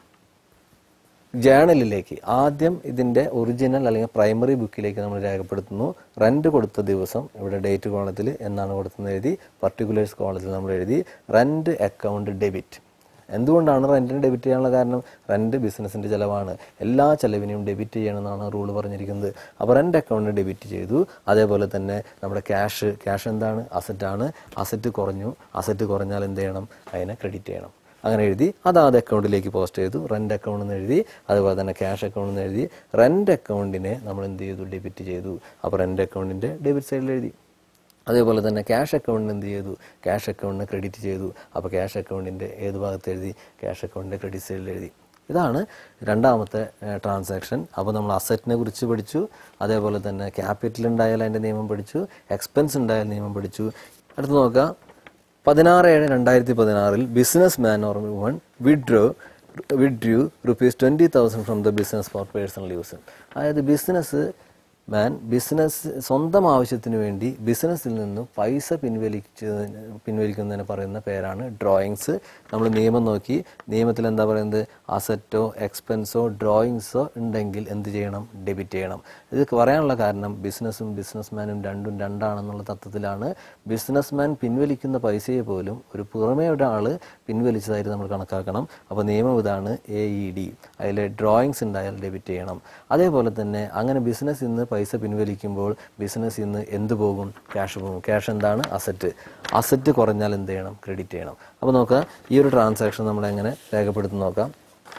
ജേണലിലേക്ക് ആദ്യം ഇതിൻ്റെ ഒറിജിനൽ അല്ലെങ്കിൽ പ്രൈമറി ബുക്കിലേക്ക് നമ്മൾ രേഖപ്പെടുത്തുന്നു റെൻറ്റ് കൊടുത്ത ദിവസം ഇവിടെ ഡേറ്റ് കോളത്തിൽ എന്നാണ് കൊടുക്കുന്നത് എഴുതി പർട്ടിക്കുലേഴ്സ് കോളത്തിൽ നമ്മൾ എഴുതി റെൻറ്റ് അക്കൗണ്ട് ഡെബിറ്റ് എന്തുകൊണ്ടാണ് റെൻറ്റിന് ഡെബിറ്റ് ചെയ്യാനുള്ള കാരണം റെൻറ്റ് ബിസിനസ്സിൻ്റെ ചിലവാണ് എല്ലാ ചിലവിനെയും ഡെബിറ്റ് ചെയ്യണമെന്നാണ് റൂൾ പറഞ്ഞിരിക്കുന്നത് അപ്പോൾ റെൻറ്റ് അക്കൗണ്ട് ഡെബിറ്റ് ചെയ്തു അതേപോലെ തന്നെ നമ്മുടെ ക്യാഷ് ക്യാഷ് എന്താണ് അസറ്റാണ് അസറ്റ് കുറഞ്ഞു അസറ്റ് കുറഞ്ഞാൽ എന്ത് ചെയ്യണം അതിനെ ക്രെഡിറ്റ് ചെയ്യണം അങ്ങനെ എഴുതി അത് അത് അക്കൗണ്ടിലേക്ക് പോസ്റ്റ് ചെയ്തു റെൻ്റ് അക്കൗണ്ട് എന്ന് എഴുതി അതുപോലെ തന്നെ ക്യാഷ് അക്കൗണ്ട് എന്ന് എഴുതി റെൻ്റ് അക്കൗണ്ടിനെ നമ്മൾ എന്ത് ചെയ്തു ഡെബിറ്റ് ചെയ്തു അപ്പോൾ റെൻ്റ് അക്കൗണ്ടിൻ്റെ ഡെബിറ്റ് സൈഡിൽ എഴുതി അതേപോലെ തന്നെ ക്യാഷ് അക്കൗണ്ടിന് എന്ത് ചെയ്തു ക്യാഷ് അക്കൗണ്ടിന് ക്രെഡിറ്റ് ചെയ്തു അപ്പോൾ ക്യാഷ് അക്കൗണ്ടിൻ്റെ ഏത് ഭാഗത്ത് എഴുതി ക്യാഷ് അക്കൗണ്ടിൻ്റെ ക്രെഡിറ്റ് സൈഡിൽ എഴുതി ഇതാണ് രണ്ടാമത്തെ ട്രാൻസാക്ഷൻ അപ്പോൾ നമ്മൾ അസറ്റിനെ കുറിച്ച് പഠിച്ചു അതേപോലെ തന്നെ ക്യാപിറ്റൽ ഉണ്ടായാൽ അതിൻ്റെ നിയമം പഠിച്ചു എക്സ്പെൻസ് ഉണ്ടായാൽ നിയമം പഠിച്ചു അടുത്ത് നോക്കാം പതിനാറ് ഏഴ് രണ്ടായിരത്തി പതിനാറിൽ business man or woman withdraw withdrew rupees twenty thousand from the business for personal use അതായത് ബിസിനസ് മാൻ ബിസിനസ് സ്വന്തം ആവശ്യത്തിന് വേണ്ടി ബിസിനസ്സിൽ നിന്നും പൈസ പിൻവലിച്ച് പിൻവലിക്കുന്നതിന് പറയുന്ന പേരാണ് ഡ്രോയിങ്സ് നമ്മൾ നിയമം നോക്കി നിയമത്തിൽ എന്താ പറയുന്നത് അസറ്റോ എക്സ്പെൻസോ ഡ്രോയിങ്സോ ഉണ്ടെങ്കിൽ എന്ത് ചെയ്യണം ഡെബിറ്റ് ചെയ്യണം ഇത് പറയാനുള്ള കാരണം ബിസിനസ്സും ബിസിനസ്മാനും രണ്ടും രണ്ടാണെന്നുള്ള തത്വത്തിലാണ് ബിസിനസ്മാൻ പിൻവലിക്കുന്ന പൈസയെ പോലും ഒരു പുറമേ ഒരാൾ പിൻവലിച്ചതായിട്ട് നമ്മൾ കണക്കാക്കണം അപ്പോൾ നിയമം ഇതാണ് എ ഇ ഡി അതിൽ ഡ്രോയിങ്സ് ഉണ്ടായാൽ ഡെബിറ്റ് ചെയ്യണം അതേപോലെ തന്നെ അങ്ങനെ ബിസിനസ്സിൽ നിന്ന് പൈസ പിൻവലിക്കുമ്പോൾ ബിസിനസ്സിൽ നിന്ന് എന്ത് പോകും ക്യാഷ് പോകും ക്യാഷ് എന്താണ് അസറ്റ് അസറ്റ് കുറഞ്ഞാൽ എന്ത് ചെയ്യണം ക്രെഡിറ്റ് ചെയ്യണം അപ്പോൾ നോക്കുക ഈ ഒരു ട്രാൻസാക്ഷൻ നമ്മൾ എങ്ങനെ രേഖപ്പെടുത്തി നോക്കാം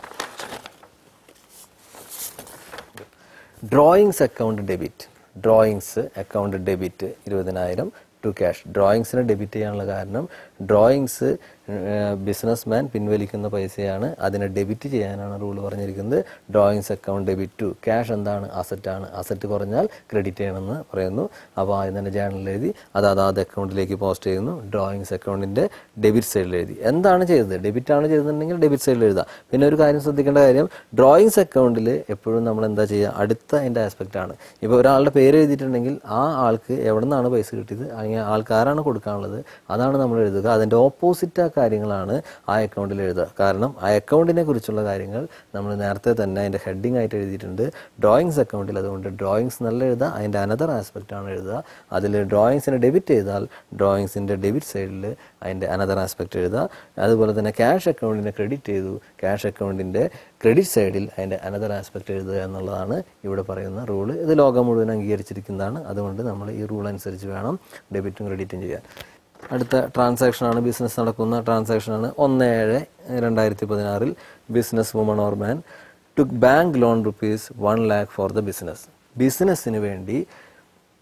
drawings account debit drawings account debit ഇരുപതിനായിരം ടു ക്യാഷ് ഡ്രോയിങ്സിനെ ഡെബിറ്റ് ചെയ്യാനുള്ള കാരണം ഡ്രോയിങ്സ് ബിസിനസ്മാൻ പിൻവലിക്കുന്ന പൈസയാണ് അതിനെ ഡെബിറ്റ് ചെയ്യാനാണ് റൂൾ പറഞ്ഞിരിക്കുന്നത് drawings account debit to cash എന്താണ് അസറ്റാണ് അസറ്റ് കുറഞ്ഞാൽ ക്രെഡിറ്റ് ചെയ്യണമെന്ന് പറയുന്നു അപ്പോൾ ആദ്യം തന്നെ ജേണലിൽ എഴുതി അത് അതാത് അക്കൗണ്ടിലേക്ക് പോസ്റ്റ് ചെയ്യുന്നു ഡ്രോയിങ്സ് അക്കൗണ്ടിൻ്റെ ഡെബിറ്റ് സൈഡിൽ എഴുതി എന്താണ് ചെയ്തത് ഡെബിറ്റ് ആണ് ചെയ്തിട്ടുണ്ടെങ്കിൽ ഡെബിറ്റ് സൈഡിൽ എഴുതാം പിന്നെ ഒരു കാര്യം ശ്രദ്ധിക്കേണ്ട കാര്യം ഡ്രോയിങ്സ് അക്കൗണ്ടിൽ എപ്പോഴും നമ്മൾ എന്താ ചെയ്യുക അടുത്ത അതിൻ്റെ ആസ്പെക്റ്റ് ആണ് ഇപ്പോൾ ഒരാളുടെ പേര് എഴുതിയിട്ടുണ്ടെങ്കിൽ ആ ആൾക്ക് എവിടെ നിന്നാണ് പൈസ കിട്ടിയത് അല്ലെങ്കിൽ ആൾക്കാരാണ് കൊടുക്കാനുള്ളത് അതാണ് നമ്മൾ എഴുതുക അതിൻ്റെ ഓപ്പോസിറ്റ് ആ കാര്യങ്ങളാണ് ആ അക്കൗണ്ടിൽ എഴുതുക കാരണം ആ അക്കൗണ്ടിനെ കുറിച്ചുള്ള കാര്യങ്ങൾ നമ്മൾ നേരത്തെ തന്നെ അതിൻ്റെ ഹെഡിങ് ആയിട്ട് എഴുതിയിട്ടുണ്ട് ഡ്രോയിങ്സ് അക്കൗണ്ടിൽ അതുകൊണ്ട് ഡ്രോയിങ്സ് നല്ല എഴുതുക അതിൻ്റെ അനദർ ആസ്പെക്റ്റ് ആണ് എഴുതുക അതിൽ ഡ്രോയിങ്സിനെ ഡെബിറ്റ് ചെയ്താൽ ഡ്രോയിങ്സിൻ്റെ ഡെബിറ്റ് സൈഡിൽ അതിൻ്റെ അനദർ ആസ്പെക്റ്റ് എഴുതുക അതുപോലെ തന്നെ ക്യാഷ് അക്കൗണ്ടിനെ ക്രെഡിറ്റ് ചെയ്തു ക്യാഷ് അക്കൗണ്ടിൻ്റെ ക്രെഡിറ്റ് സൈഡിൽ അതിൻ്റെ അനദർ ആസ്പെക്റ്റ് എഴുതുക എന്നുള്ളതാണ് ഇവിടെ പറയുന്ന റൂള് ഇത് ലോകം മുഴുവൻ അംഗീകരിച്ചിരിക്കുന്നതാണ് അതുകൊണ്ട് നമ്മൾ ഈ റൂൾ അനുസരിച്ച് വേണം ഡെബിറ്റും ക്രെഡിറ്റും ചെയ്യാൻ അടുത്ത ട്രാൻസാക്ഷനാണ് ബിസിനസ് നടക്കുന്ന ട്രാൻസാക്ഷനാണ് ഒന്ന് ഏഴ് രണ്ടായിരത്തി പതിനാറിൽ business woman or man took bank loan rupees one lakh for the business ബിസിനസ്സിന് വേണ്ടി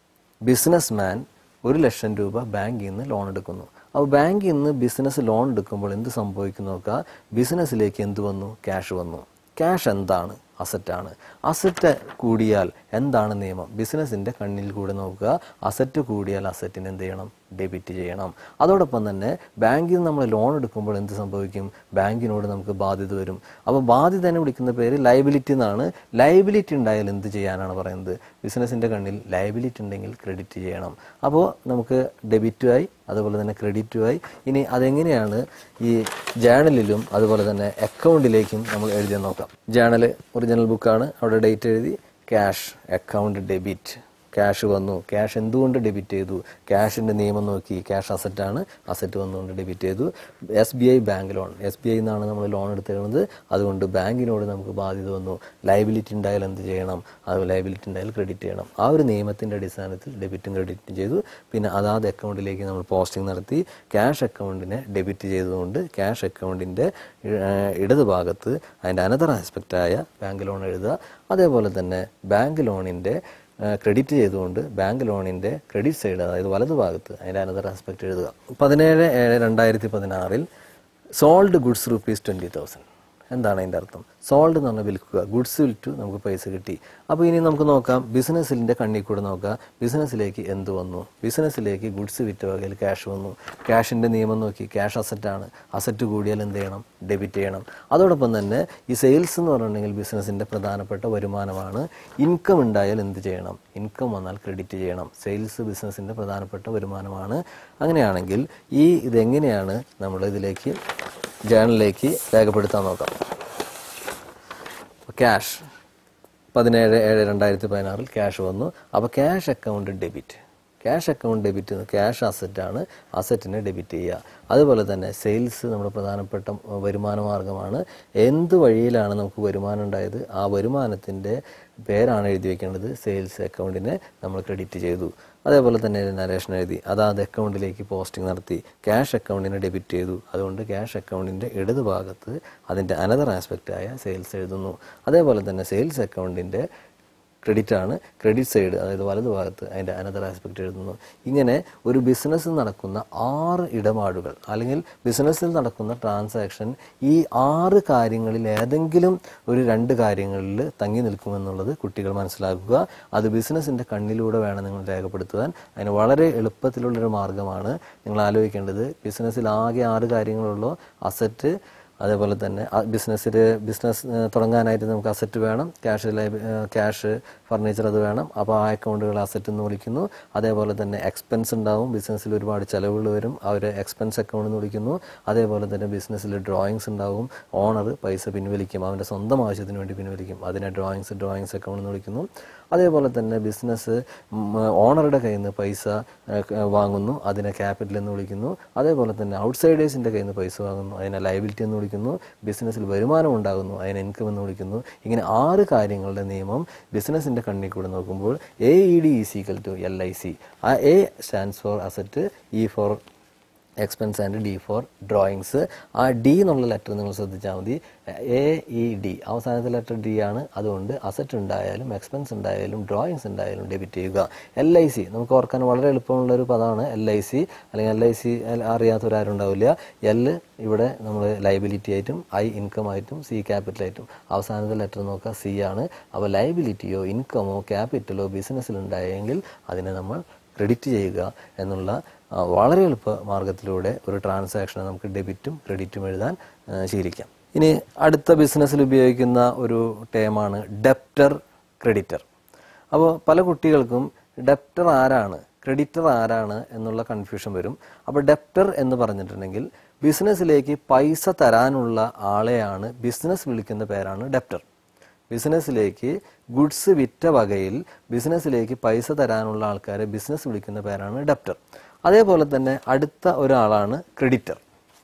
ബിസിനസ് മാൻ ഒരു ലക്ഷം രൂപ ബാങ്കിൽ നിന്ന് ലോൺ എടുക്കുന്നു അപ്പോൾ ബാങ്കിൽ നിന്ന് ബിസിനസ് ലോൺ എടുക്കുമ്പോൾ എന്ത് സംഭവിക്കുന്നു നോക്കുക ബിസിനസ്സിലേക്ക് എന്ത് വന്നു ക്യാഷ് വന്നു ക്യാഷ് എന്താണ് അസറ്റാണ് അസറ്റ് കൂടിയാൽ എന്താണ് നിയമം ബിസിനസ്സിൻ്റെ കണ്ണിൽ കൂടെ നോക്കുക അസറ്റ് കൂടിയാൽ അസറ്റിന് എന്ത് ചെയ്യണം ഡെബിറ്റ് ചെയ്യണം അതോടൊപ്പം തന്നെ ബാങ്കിൽ നിന്ന് നമ്മൾ ലോൺ എടുക്കുമ്പോൾ എന്ത് സംഭവിക്കും ബാങ്കിനോട് നമുക്ക് ബാധ്യത വരും അപ്പോൾ ബാധ്യതനെ വിളിക്കുന്ന പേര് ലയബിലിറ്റി എന്നാണ് ലയബിലിറ്റി ഉണ്ടായാൽ എന്ത് ചെയ്യാനാണ് പറയുന്നത് ബിസിനസ്സിൻ്റെ കണ്ണിൽ ലയബിലിറ്റി ഉണ്ടെങ്കിൽ ക്രെഡിറ്റ് ചെയ്യണം അപ്പോൾ നമുക്ക് ഡെബിറ്റുമായി അതുപോലെ തന്നെ ക്രെഡിറ്റുമായി ഇനി അതെങ്ങനെയാണ് ഈ ജേണലിലും അതുപോലെ തന്നെ അക്കൗണ്ടിലേക്കും നമ്മൾ എഴുതി നോക്കാം ജേണൽ ഒറിജിനൽ ബുക്കാണ് അവിടെ ഡേറ്റ് എഴുതി ക്യാഷ് അക്കൗണ്ട് ഡെബിറ്റ് ക്യാഷ് വന്നു ക്യാഷ് എന്തുകൊണ്ട് ഡെബിറ്റ് ചെയ്തു ക്യാഷിൻ്റെ നിയമം നോക്കി ക്യാഷ് അസറ്റാണ് അസറ്റ് വന്നുകൊണ്ട് ഡെബിറ്റ് ചെയ്തു S B I bank loan S B I നിന്നാണ് നമ്മൾ ലോൺ എടുത്തിരുന്നത് അതുകൊണ്ട് ബാങ്കിനോട് നമുക്ക് ബാധ്യത വന്നു ലയബിലിറ്റി ഉണ്ടായാൽ എന്ത് ചെയ്യണം അത് ലയബിലിറ്റി ഉണ്ടായാൽ ക്രെഡിറ്റ് ചെയ്യണം ആ ഒരു നിയമത്തിൻ്റെ അടിസ്ഥാനത്തിൽ ഡെബിറ്റും ക്രെഡിറ്റും ചെയ്തു പിന്നെ അതാത് അക്കൗണ്ടിലേക്ക് നമ്മൾ പോസ്റ്റിംഗ് നടത്തി ക്യാഷ് അക്കൗണ്ടിനെ ഡെബിറ്റ് ചെയ്തുകൊണ്ട് ക്യാഷ് അക്കൗണ്ടിൻ്റെ ഇടതുഭാഗത്ത് അതിൻ്റെ അനദർ ആസ്പെക്റ്റായ ബാങ്ക് ലോൺ എഴുതുക അതേപോലെ തന്നെ ബാങ്ക് ലോണിൻ്റെ ക്രെഡിറ്റ് ചെയ്തുകൊണ്ട് ബാങ്ക് ലോണിൻ്റെ ക്രെഡിറ്റ് സൈഡ് അതായത് വലതുഭാഗത്ത് അതിൻ്റെ അനദർ ആസ്പെക്ട് എഴുതുക പതിനേഴ് ഏഴ് രണ്ടായിരത്തി പതിനാറിൽ sold goods rupees twenty thousand എന്താണ് അതിൻ്റെ അർത്ഥം സോൾഡ് എന്ന് പറഞ്ഞാൽ വിൽക്കുക ഗുഡ്സ് വിൽറ്റു നമുക്ക് പൈസ കിട്ടി അപ്പോൾ ഇനി നമുക്ക് നോക്കാം ബിസിനസ്സിൻ്റെ കണ്ണിൽ കൂടെ നോക്കാം ബിസിനസ്സിലേക്ക് എന്ത് വന്നു ബിസിനസ്സിലേക്ക് ഗുഡ്സ് വിറ്റ വകയിൽ ക്യാഷ് വന്നു ക്യാഷിൻ്റെ നിയമം നോക്കി ക്യാഷ് അസറ്റാണ് അസറ്റ് കൂടിയാൽ എന്ത് ചെയ്യണം ഡെബിറ്റ് ചെയ്യണം അതോടൊപ്പം തന്നെ ഈ സെയിൽസ് എന്ന് പറഞ്ഞിട്ടുണ്ടെങ്കിൽ ബിസിനസ്സിൻ്റെ പ്രധാനപ്പെട്ട വരുമാനമാണ് ഇൻകം ഉണ്ടായാൽ എന്ത് ചെയ്യണം ഇൻകം വന്നാൽ ക്രെഡിറ്റ് ചെയ്യണം സെയിൽസ് ബിസിനസ്സിൻ്റെ പ്രധാനപ്പെട്ട വരുമാനമാണ് അങ്ങനെയാണെങ്കിൽ ഈ ഇതെങ്ങനെയാണ് നമ്മൾ ഇതിലേക്ക് ജേണലിലേക്ക് രേഖപ്പെടുത്താൻ നോക്കാം ക്യാഷ് പതിനേഴ് ഏഴ് രണ്ടായിരത്തി പതിനാറിൽ ക്യാഷ് വന്നു അപ്പോൾ cash account debit cash account debit cash അസറ്റാണ് അസറ്റിനെ ഡെബിറ്റ് ചെയ്യുക അതുപോലെ തന്നെ സെയിൽസ് നമ്മുടെ പ്രധാനപ്പെട്ട വരുമാന മാർഗമാണ് എന്ത് വഴിയിലാണ് നമുക്ക് വരുമാനം ഉണ്ടായത് ആ വരുമാനത്തിൻ്റെ പേരാണ് എഴുതി വെക്കേണ്ടത് സെയിൽസ് അക്കൗണ്ടിനെ നമ്മൾ ക്രെഡിറ്റ് ചെയ്തു അതേപോലെ തന്നെ നരേഷൻ എഴുതി അതാത് അക്കൗണ്ടിലേക്ക് പോസ്റ്റിംഗ് നടത്തി ക്യാഷ് അക്കൗണ്ടിനെ ഡെബിറ്റ് ചെയ്തു അതുകൊണ്ട് ക്യാഷ് അക്കൗണ്ടിൻ്റെ ഇടത് ഭാഗത്ത് അതിൻ്റെ അനദർ ആസ്പെക്റ്റായ സെയിൽസ് എഴുതുന്നു അതേപോലെ തന്നെ സെയിൽസ് അക്കൗണ്ടിൻ്റെ ക്രെഡിറ്റ് ആണ് ക്രെഡിറ്റ് സൈഡ് അതായത് വലതു ഭാഗത്ത് അതിൻ്റെ അനദർ ആസ്പെക്റ്റ് എഴുതുന്നു ഇങ്ങനെ ഒരു ബിസിനസ്സിൽ നടക്കുന്ന ആറ് ഇടപാടുകൾ അല്ലെങ്കിൽ ബിസിനസ്സിൽ നടക്കുന്ന ട്രാൻസാക്ഷൻ ഈ ആറ് കാര്യങ്ങളിൽ ഏതെങ്കിലും ഒരു രണ്ട് കാര്യങ്ങളിൽ തങ്ങി നിൽക്കുമെന്നുള്ളത് കുട്ടികൾ മനസ്സിലാക്കുക അത് ബിസിനസ്സിൻ്റെ കണ്ണിലൂടെ വേണം നിങ്ങൾ രേഖപ്പെടുത്തുവാൻ അതിന് വളരെ എളുപ്പത്തിലുള്ളൊരു മാർഗ്ഗമാണ് നിങ്ങൾ ആലോചിക്കേണ്ടത് ബിസിനസ്സിൽ ആകെ ആറ് കാര്യങ്ങളുള്ളൂ അസറ്റ് അതേപോലെ തന്നെ ബിസിനസ്സിൽ ബിസിനസ് തുടങ്ങാനായിട്ട് നമുക്ക് അസറ്റ് വേണം ക്യാഷ് ക്യാഷ് ഫർണിച്ചർ അത് വേണം അപ്പോൾ ആ അക്കൗണ്ടുകൾ അസറ്റ് എന്ന് വിളിക്കുന്നു അതേപോലെ തന്നെ എക്സ്പെൻസ് ഉണ്ടാവും ബിസിനസ്സിൽ ഒരുപാട് ചിലവുകൾ വരും അവർ എക്സ്പെൻസ് അക്കൗണ്ട് എന്ന് വിളിക്കുന്നു അതേപോലെ തന്നെ ബിസിനസ്സിൽ ഡ്രോയിങ്സ് ഉണ്ടാവും ഓണർ പൈസ പിൻവലിക്കും അവൻ്റെ സ്വന്തം ആവശ്യത്തിന് വേണ്ടി പിൻവലിക്കും അതിനെ ഡ്രോയിങ്സ് ഡ്രോയിങ്സ് അക്കൗണ്ട് എന്ന് വിളിക്കുന്നു അതേപോലെ തന്നെ ബിസിനസ് ഓണറുടെ കയ്യിൽ നിന്ന് പൈസ വാങ്ങുന്നു അതിനെ ക്യാപിറ്റൽ എന്ന് വിളിക്കുന്നു അതേപോലെ തന്നെ ഔട്ട്സൈഡേഴ്സിൻ്റെ കയ്യിൽ നിന്ന് പൈസ വാങ്ങുന്നു അതിനെ ലയബിലിറ്റി എന്ന് വിളിക്കുന്നു ബിസിനസ്സിൽ വരുമാനം ഉണ്ടാകുന്നു അതിനെ ഇൻകം എന്ന് വിളിക്കുന്നു ഇങ്ങനെ ആറ് കാര്യങ്ങളുടെ നിയമം ബിസിനസ്സിൻ്റെ കണ്ണിൽ കൂടെ നോക്കുമ്പോൾ A E D is equal to L I C ah A stands for asset E for expense and D for drawings ah D എന്നുള്ള ലെറ്റർ നിങ്ങൾ ശ്രദ്ധിച്ചാൽ മതി എ ഇ ഡി അവസാനത്തെ ലെറ്റർ ഡി ആണ് അതുകൊണ്ട് അസറ്റ് ഉണ്ടായാലും എക്സ്പെൻസ് ഉണ്ടായാലും drawings ഉണ്ടായാലും ഡെബിറ്റ് ചെയ്യുക എൽ ഐ സി നമുക്ക് ഓർക്കാൻ വളരെ എളുപ്പമുള്ള ഒരു പദമാണ് എൽ ഐ സി അല്ലെങ്കിൽ എൽ ഐ സി അറിയാത്തവരാരും ഉണ്ടാവില്ല എൽ ഇവിടെ നമ്മൾ ലൈബിലിറ്റി ആയിട്ടും ഐ ഇൻകം ആയിട്ടും സി ക്യാപിറ്റൽ ആയിട്ടും അവസാനത്തെ ലെറ്റർ നോക്കുക സി ആണ് അപ്പോൾ ലൈബിലിറ്റിയോ ഇൻകമോ ക്യാപിറ്റലോ ബിസിനസ്സിൽ ഉണ്ടായെങ്കിൽ അതിനെ നമ്മൾ ക്രെഡിറ്റ് ചെയ്യുക എന്നുള്ള ആ, വളരെ എളുപ്പ മാർഗത്തിലൂടെ ഒരു ട്രാൻസാക്ഷനെ നമുക്ക് ഡെബിറ്റും ക്രെഡിറ്റും എഴുതാൻ ആ, ശീലിക്കാം ഇനി അടുത്ത ബിസിനസ്സിൽ ഉപയോഗിക്കുന്ന ഒരു ടേമാണ് ഡെപ്റ്റർ ക്രെഡിറ്റർ അപ്പോൾ പല കുട്ടികൾക്കും ഡെപ്റ്റർ ആരാണ് ക്രെഡിറ്റർ ആരാണ് എന്നുള്ള കൺഫ്യൂഷൻ വരും അപ്പോൾ ഡെപ്റ്റർ എന്ന് പറഞ്ഞിട്ടുണ്ടെങ്കിൽ ബിസിനസ്സിലേക്ക് പൈസ തരാനുള്ള ആളെയാണ് ബിസിനസ് വിളിക്കുന്ന പേരാണ് ഡെപ്റ്റർ ബിസിനസ്സിലേക്ക് ഗുഡ്സ് വിറ്റ വകയിൽ ബിസിനസ്സിലേക്ക് പൈസ തരാനുള്ള ആൾക്കാരെ ബിസിനസ് വിളിക്കുന്ന പേരാണ് ഡെപ്റ്റർ അതേപോലെ തന്നെ അടുത്ത ഒരാളാണ് ക്രെഡിറ്റർ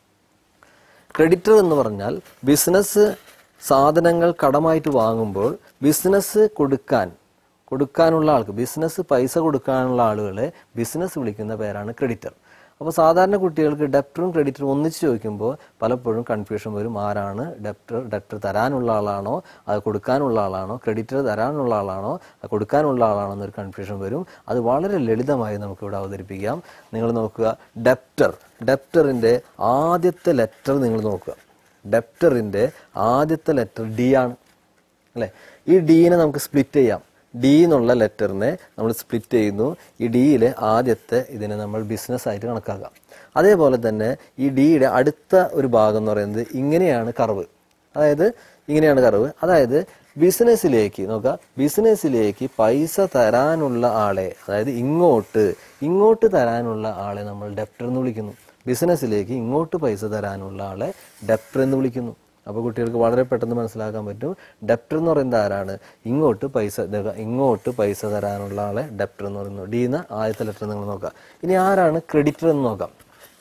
ക്രെഡിറ്റർ എന്ന് പറഞ്ഞാൽ ബിസിനസ് സാധനങ്ങൾ കടമായിട്ട് വാങ്ങുമ്പോൾ ബിസിനസ് കൊടുക്കാൻ കൊടുക്കാനുള്ള ആൾക്ക് ബിസിനസ് പൈസ കൊടുക്കാനുള്ള ആളുകളെ ബിസിനസ് വിളിക്കുന്ന പേരാണ് ക്രെഡിറ്റർ അപ്പോൾ സാധാരണ കുട്ടികൾക്ക് ഡെപ്റ്ററും ക്രെഡിറ്ററും ഒന്നിച്ച് ചോദിക്കുമ്പോൾ പലപ്പോഴും കൺഫ്യൂഷൻ വരും ആരാണ് ഡെപ്റ്റർ ഡെപ്റ്റർ തരാനുള്ള ആളാണോ അത് കൊടുക്കാനുള്ള ആളാണോ ക്രെഡിറ്റർ തരാനുള്ള ആളാണോ അത് കൊടുക്കാനുള്ള ആളാണോ എന്നൊരു കൺഫ്യൂഷൻ വരും അത് വളരെ ലളിതമായി നമുക്കിവിടെ അവതരിപ്പിക്കാം നിങ്ങൾ നോക്കുക ഡെപ്റ്റർ ഡെപ്റ്ററിൻ്റെ ആദ്യത്തെ ലെറ്റർ നിങ്ങൾ നോക്കുക ഡെപ്റ്ററിൻ്റെ ആദ്യത്തെ ലെറ്റർ ഡി ആണ് അല്ലേ ഈ ഡീനെ നമുക്ക് സ്പ്ലിറ്റ് ചെയ്യാം ഡി എന്നുള്ള ലെറ്ററിനെ നമ്മൾ സ്പ്ലിറ്റ് ചെയ്യുന്നു ഈ ഡിയിലെ ആദ്യത്തെ ഇതിനെ നമ്മൾ ബിസിനസ് ആയിട്ട് കണക്കാക്കാം അതേപോലെ തന്നെ ഈ ഡിയുടെ അടുത്ത ഒരു ഭാഗം എന്ന് പറയുന്നത് ഇങ്ങനെയാണ് കർവ് അതായത് ഇങ്ങനെയാണ് കർവ് അതായത് ബിസിനസ്സിലേക്ക് നോക്കുക ബിസിനസ്സിലേക്ക് പൈസ തരാനുള്ള ആളെ അതായത് ഇങ്ങോട്ട് ഇങ്ങോട്ട് തരാനുള്ള ആളെ നമ്മൾ ഡെപ്റ്റർ എന്ന് വിളിക്കുന്നു ബിസിനസ്സിലേക്ക് ഇങ്ങോട്ട് പൈസ തരാനുള്ള ആളെ ഡെപ്റ്റർ എന്ന് വിളിക്കുന്നു അപ്പോൾ കുട്ടികൾക്ക് വളരെ പെട്ടെന്ന് മനസ്സിലാക്കാൻ പറ്റും ഡെപ്റ്റർ എന്ന് പറയുന്നത് ആരാണ് ഇങ്ങോട്ട് പൈസ ദേ- ഇങ്ങോട്ട് പൈസ തരാനുള്ള ആളെ ഡെപ്റ്റർ എന്ന് പറയുന്നു ഡി എന്ന ആദ്യത്തെ ലെറ്റർ നിങ്ങൾ നോക്കാം ഇനി ആരാണ് ക്രെഡിറ്റർ എന്ന് നോക്കാം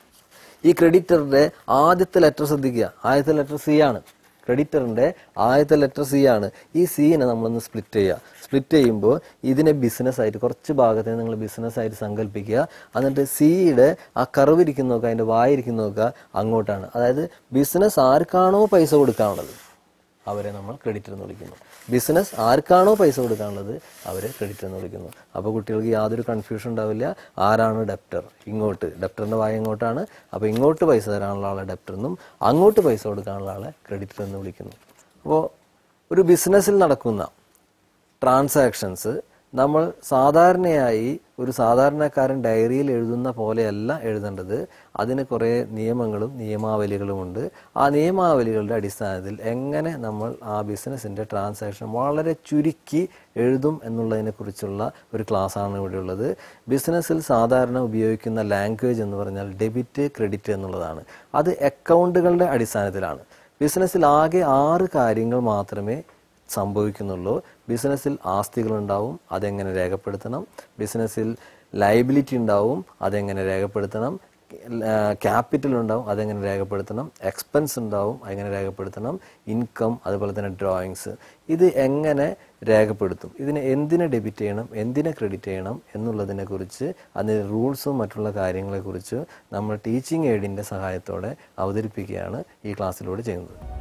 ഈ ക്രെഡിറ്ററിന്റെ ആദ്യത്തെ ലെറ്റർ ശ്രദ്ധിക്കുക ആദ്യത്തെ ലെറ്റർ സി ആണ് ക്രെഡിറ്ററിന്റെ ആദ്യത്തെ ലെറ്റർ സി ആണ് ഈ സീനെ നമ്മളൊന്ന് സ്പ്ലിറ്റ് ചെയ്യുക സ്പ്ലിറ്റ് ചെയ്യുമ്പോൾ ഇതിനെ ബിസിനസ് ആയിട്ട് കുറച്ച് ഭാഗത്തെ നിങ്ങൾ ബിസിനസ് ആയിട്ട് സങ്കല്പിക്കുക എന്നിട്ട് സിയുടെ ആ കർവ് ഇരിക്കുന്ന നോക്കുക അതിന്റെ വായിരിക്കുന്ന നോക്കുക അങ്ങോട്ടാണ് അതായത് ബിസിനസ് ആർക്കാണോ പൈസ കൊടുക്കാനുള്ളത് അവരെ നമ്മൾ ക്രെഡിറ്റർ എന്ന് വിളിക്കുന്നു ബിസിനസ് ആർക്കാണോ പൈസ കൊടുക്കാനുള്ളത് അവരെ ക്രെഡിറ്റർ എന്ന് വിളിക്കുന്നു അപ്പോൾ കുട്ടികൾക്ക് യാതൊരു കൺഫ്യൂഷൻ ഉണ്ടാവില്ല ആരാണ് ഡെപ്റ്റർ ഇങ്ങോട്ട് ഡെപ്റ്ററിന്റെ വായ ഇങ്ങോട്ടാണ് അപ്പോൾ ഇങ്ങോട്ട് പൈസ തരാനുള്ള ആളെ ഡെപ്റ്റർ എന്നും അങ്ങോട്ട് പൈസ കൊടുക്കാനുള്ള ആളെ ക്രെഡിറ്റർ എന്ന് വിളിക്കുന്നു അപ്പോൾ ഒരു ബിസിനസ്സിൽ നടക്കുന്ന ട്രാൻസാക്ഷൻസ് നമ്മൾ സാധാരണയായി ഒരു സാധാരണക്കാരൻ ഡയറിയിൽ എഴുതുന്ന പോലെയല്ല എഴുതേണ്ടത് അതിന് കുറേ നിയമങ്ങളും നിയമാവലികളുമുണ്ട് ആ നിയമാവലികളുടെ അടിസ്ഥാനത്തിൽ എങ്ങനെ നമ്മൾ ആ ബിസിനസ്സിൻ്റെ ട്രാൻസാക്ഷൻ വളരെ ചുരുക്കി എഴുതും എന്നുള്ളതിനെക്കുറിച്ചുള്ള ഒരു ക്ലാസ്സാണ് ഇവിടെ ഉള്ളത് ബിസിനസ്സിൽ സാധാരണ ഉപയോഗിക്കുന്ന ലാംഗ്വേജ് എന്ന് പറഞ്ഞാൽ ഡെബിറ്റ് ക്രെഡിറ്റ് എന്നുള്ളതാണ് അത് അക്കൗണ്ടുകളുടെ അടിസ്ഥാനത്തിലാണ് ബിസിനസ്സിൽ ആകെ ആറ് കാര്യങ്ങൾ മാത്രമേ സംഭവിക്കുന്നുള്ളൂ ബിസിനസ്സിൽ ആസ്തികൾ ഉണ്ടാവും അതെങ്ങനെ രേഖപ്പെടുത്തണം ബിസിനസ്സിൽ ലൈബിലിറ്റി ഉണ്ടാവും അതെങ്ങനെ രേഖപ്പെടുത്തണം ക്യാപിറ്റൽ ഉണ്ടാവും അതെങ്ങനെ രേഖപ്പെടുത്തണം എക്സ്പെൻസ് ഉണ്ടാവും അതെങ്ങനെ രേഖപ്പെടുത്തണം ഇൻകം അതുപോലെ തന്നെ ഡ്രോയിങ്സ് ഇത് എങ്ങനെ രേഖപ്പെടുത്തും ഇതിനെ എന്തിനെ ഡെബിറ്റ് ചെയ്യണം എന്തിനെ ക്രെഡിറ്റ് ചെയ്യണം എന്നുള്ളതിനെ കുറിച്ച് അതിൻ്റെ റൂൾസും മറ്റുള്ള കാര്യങ്ങളെക്കുറിച്ച് നമ്മൾ ടീച്ചിങ് എയ്ഡിൻ്റെ സഹായത്തോടെ അവതരിപ്പിക്കുകയാണ് ഈ ക്ലാസ്സിലൂടെ ചെയ്യുന്നത്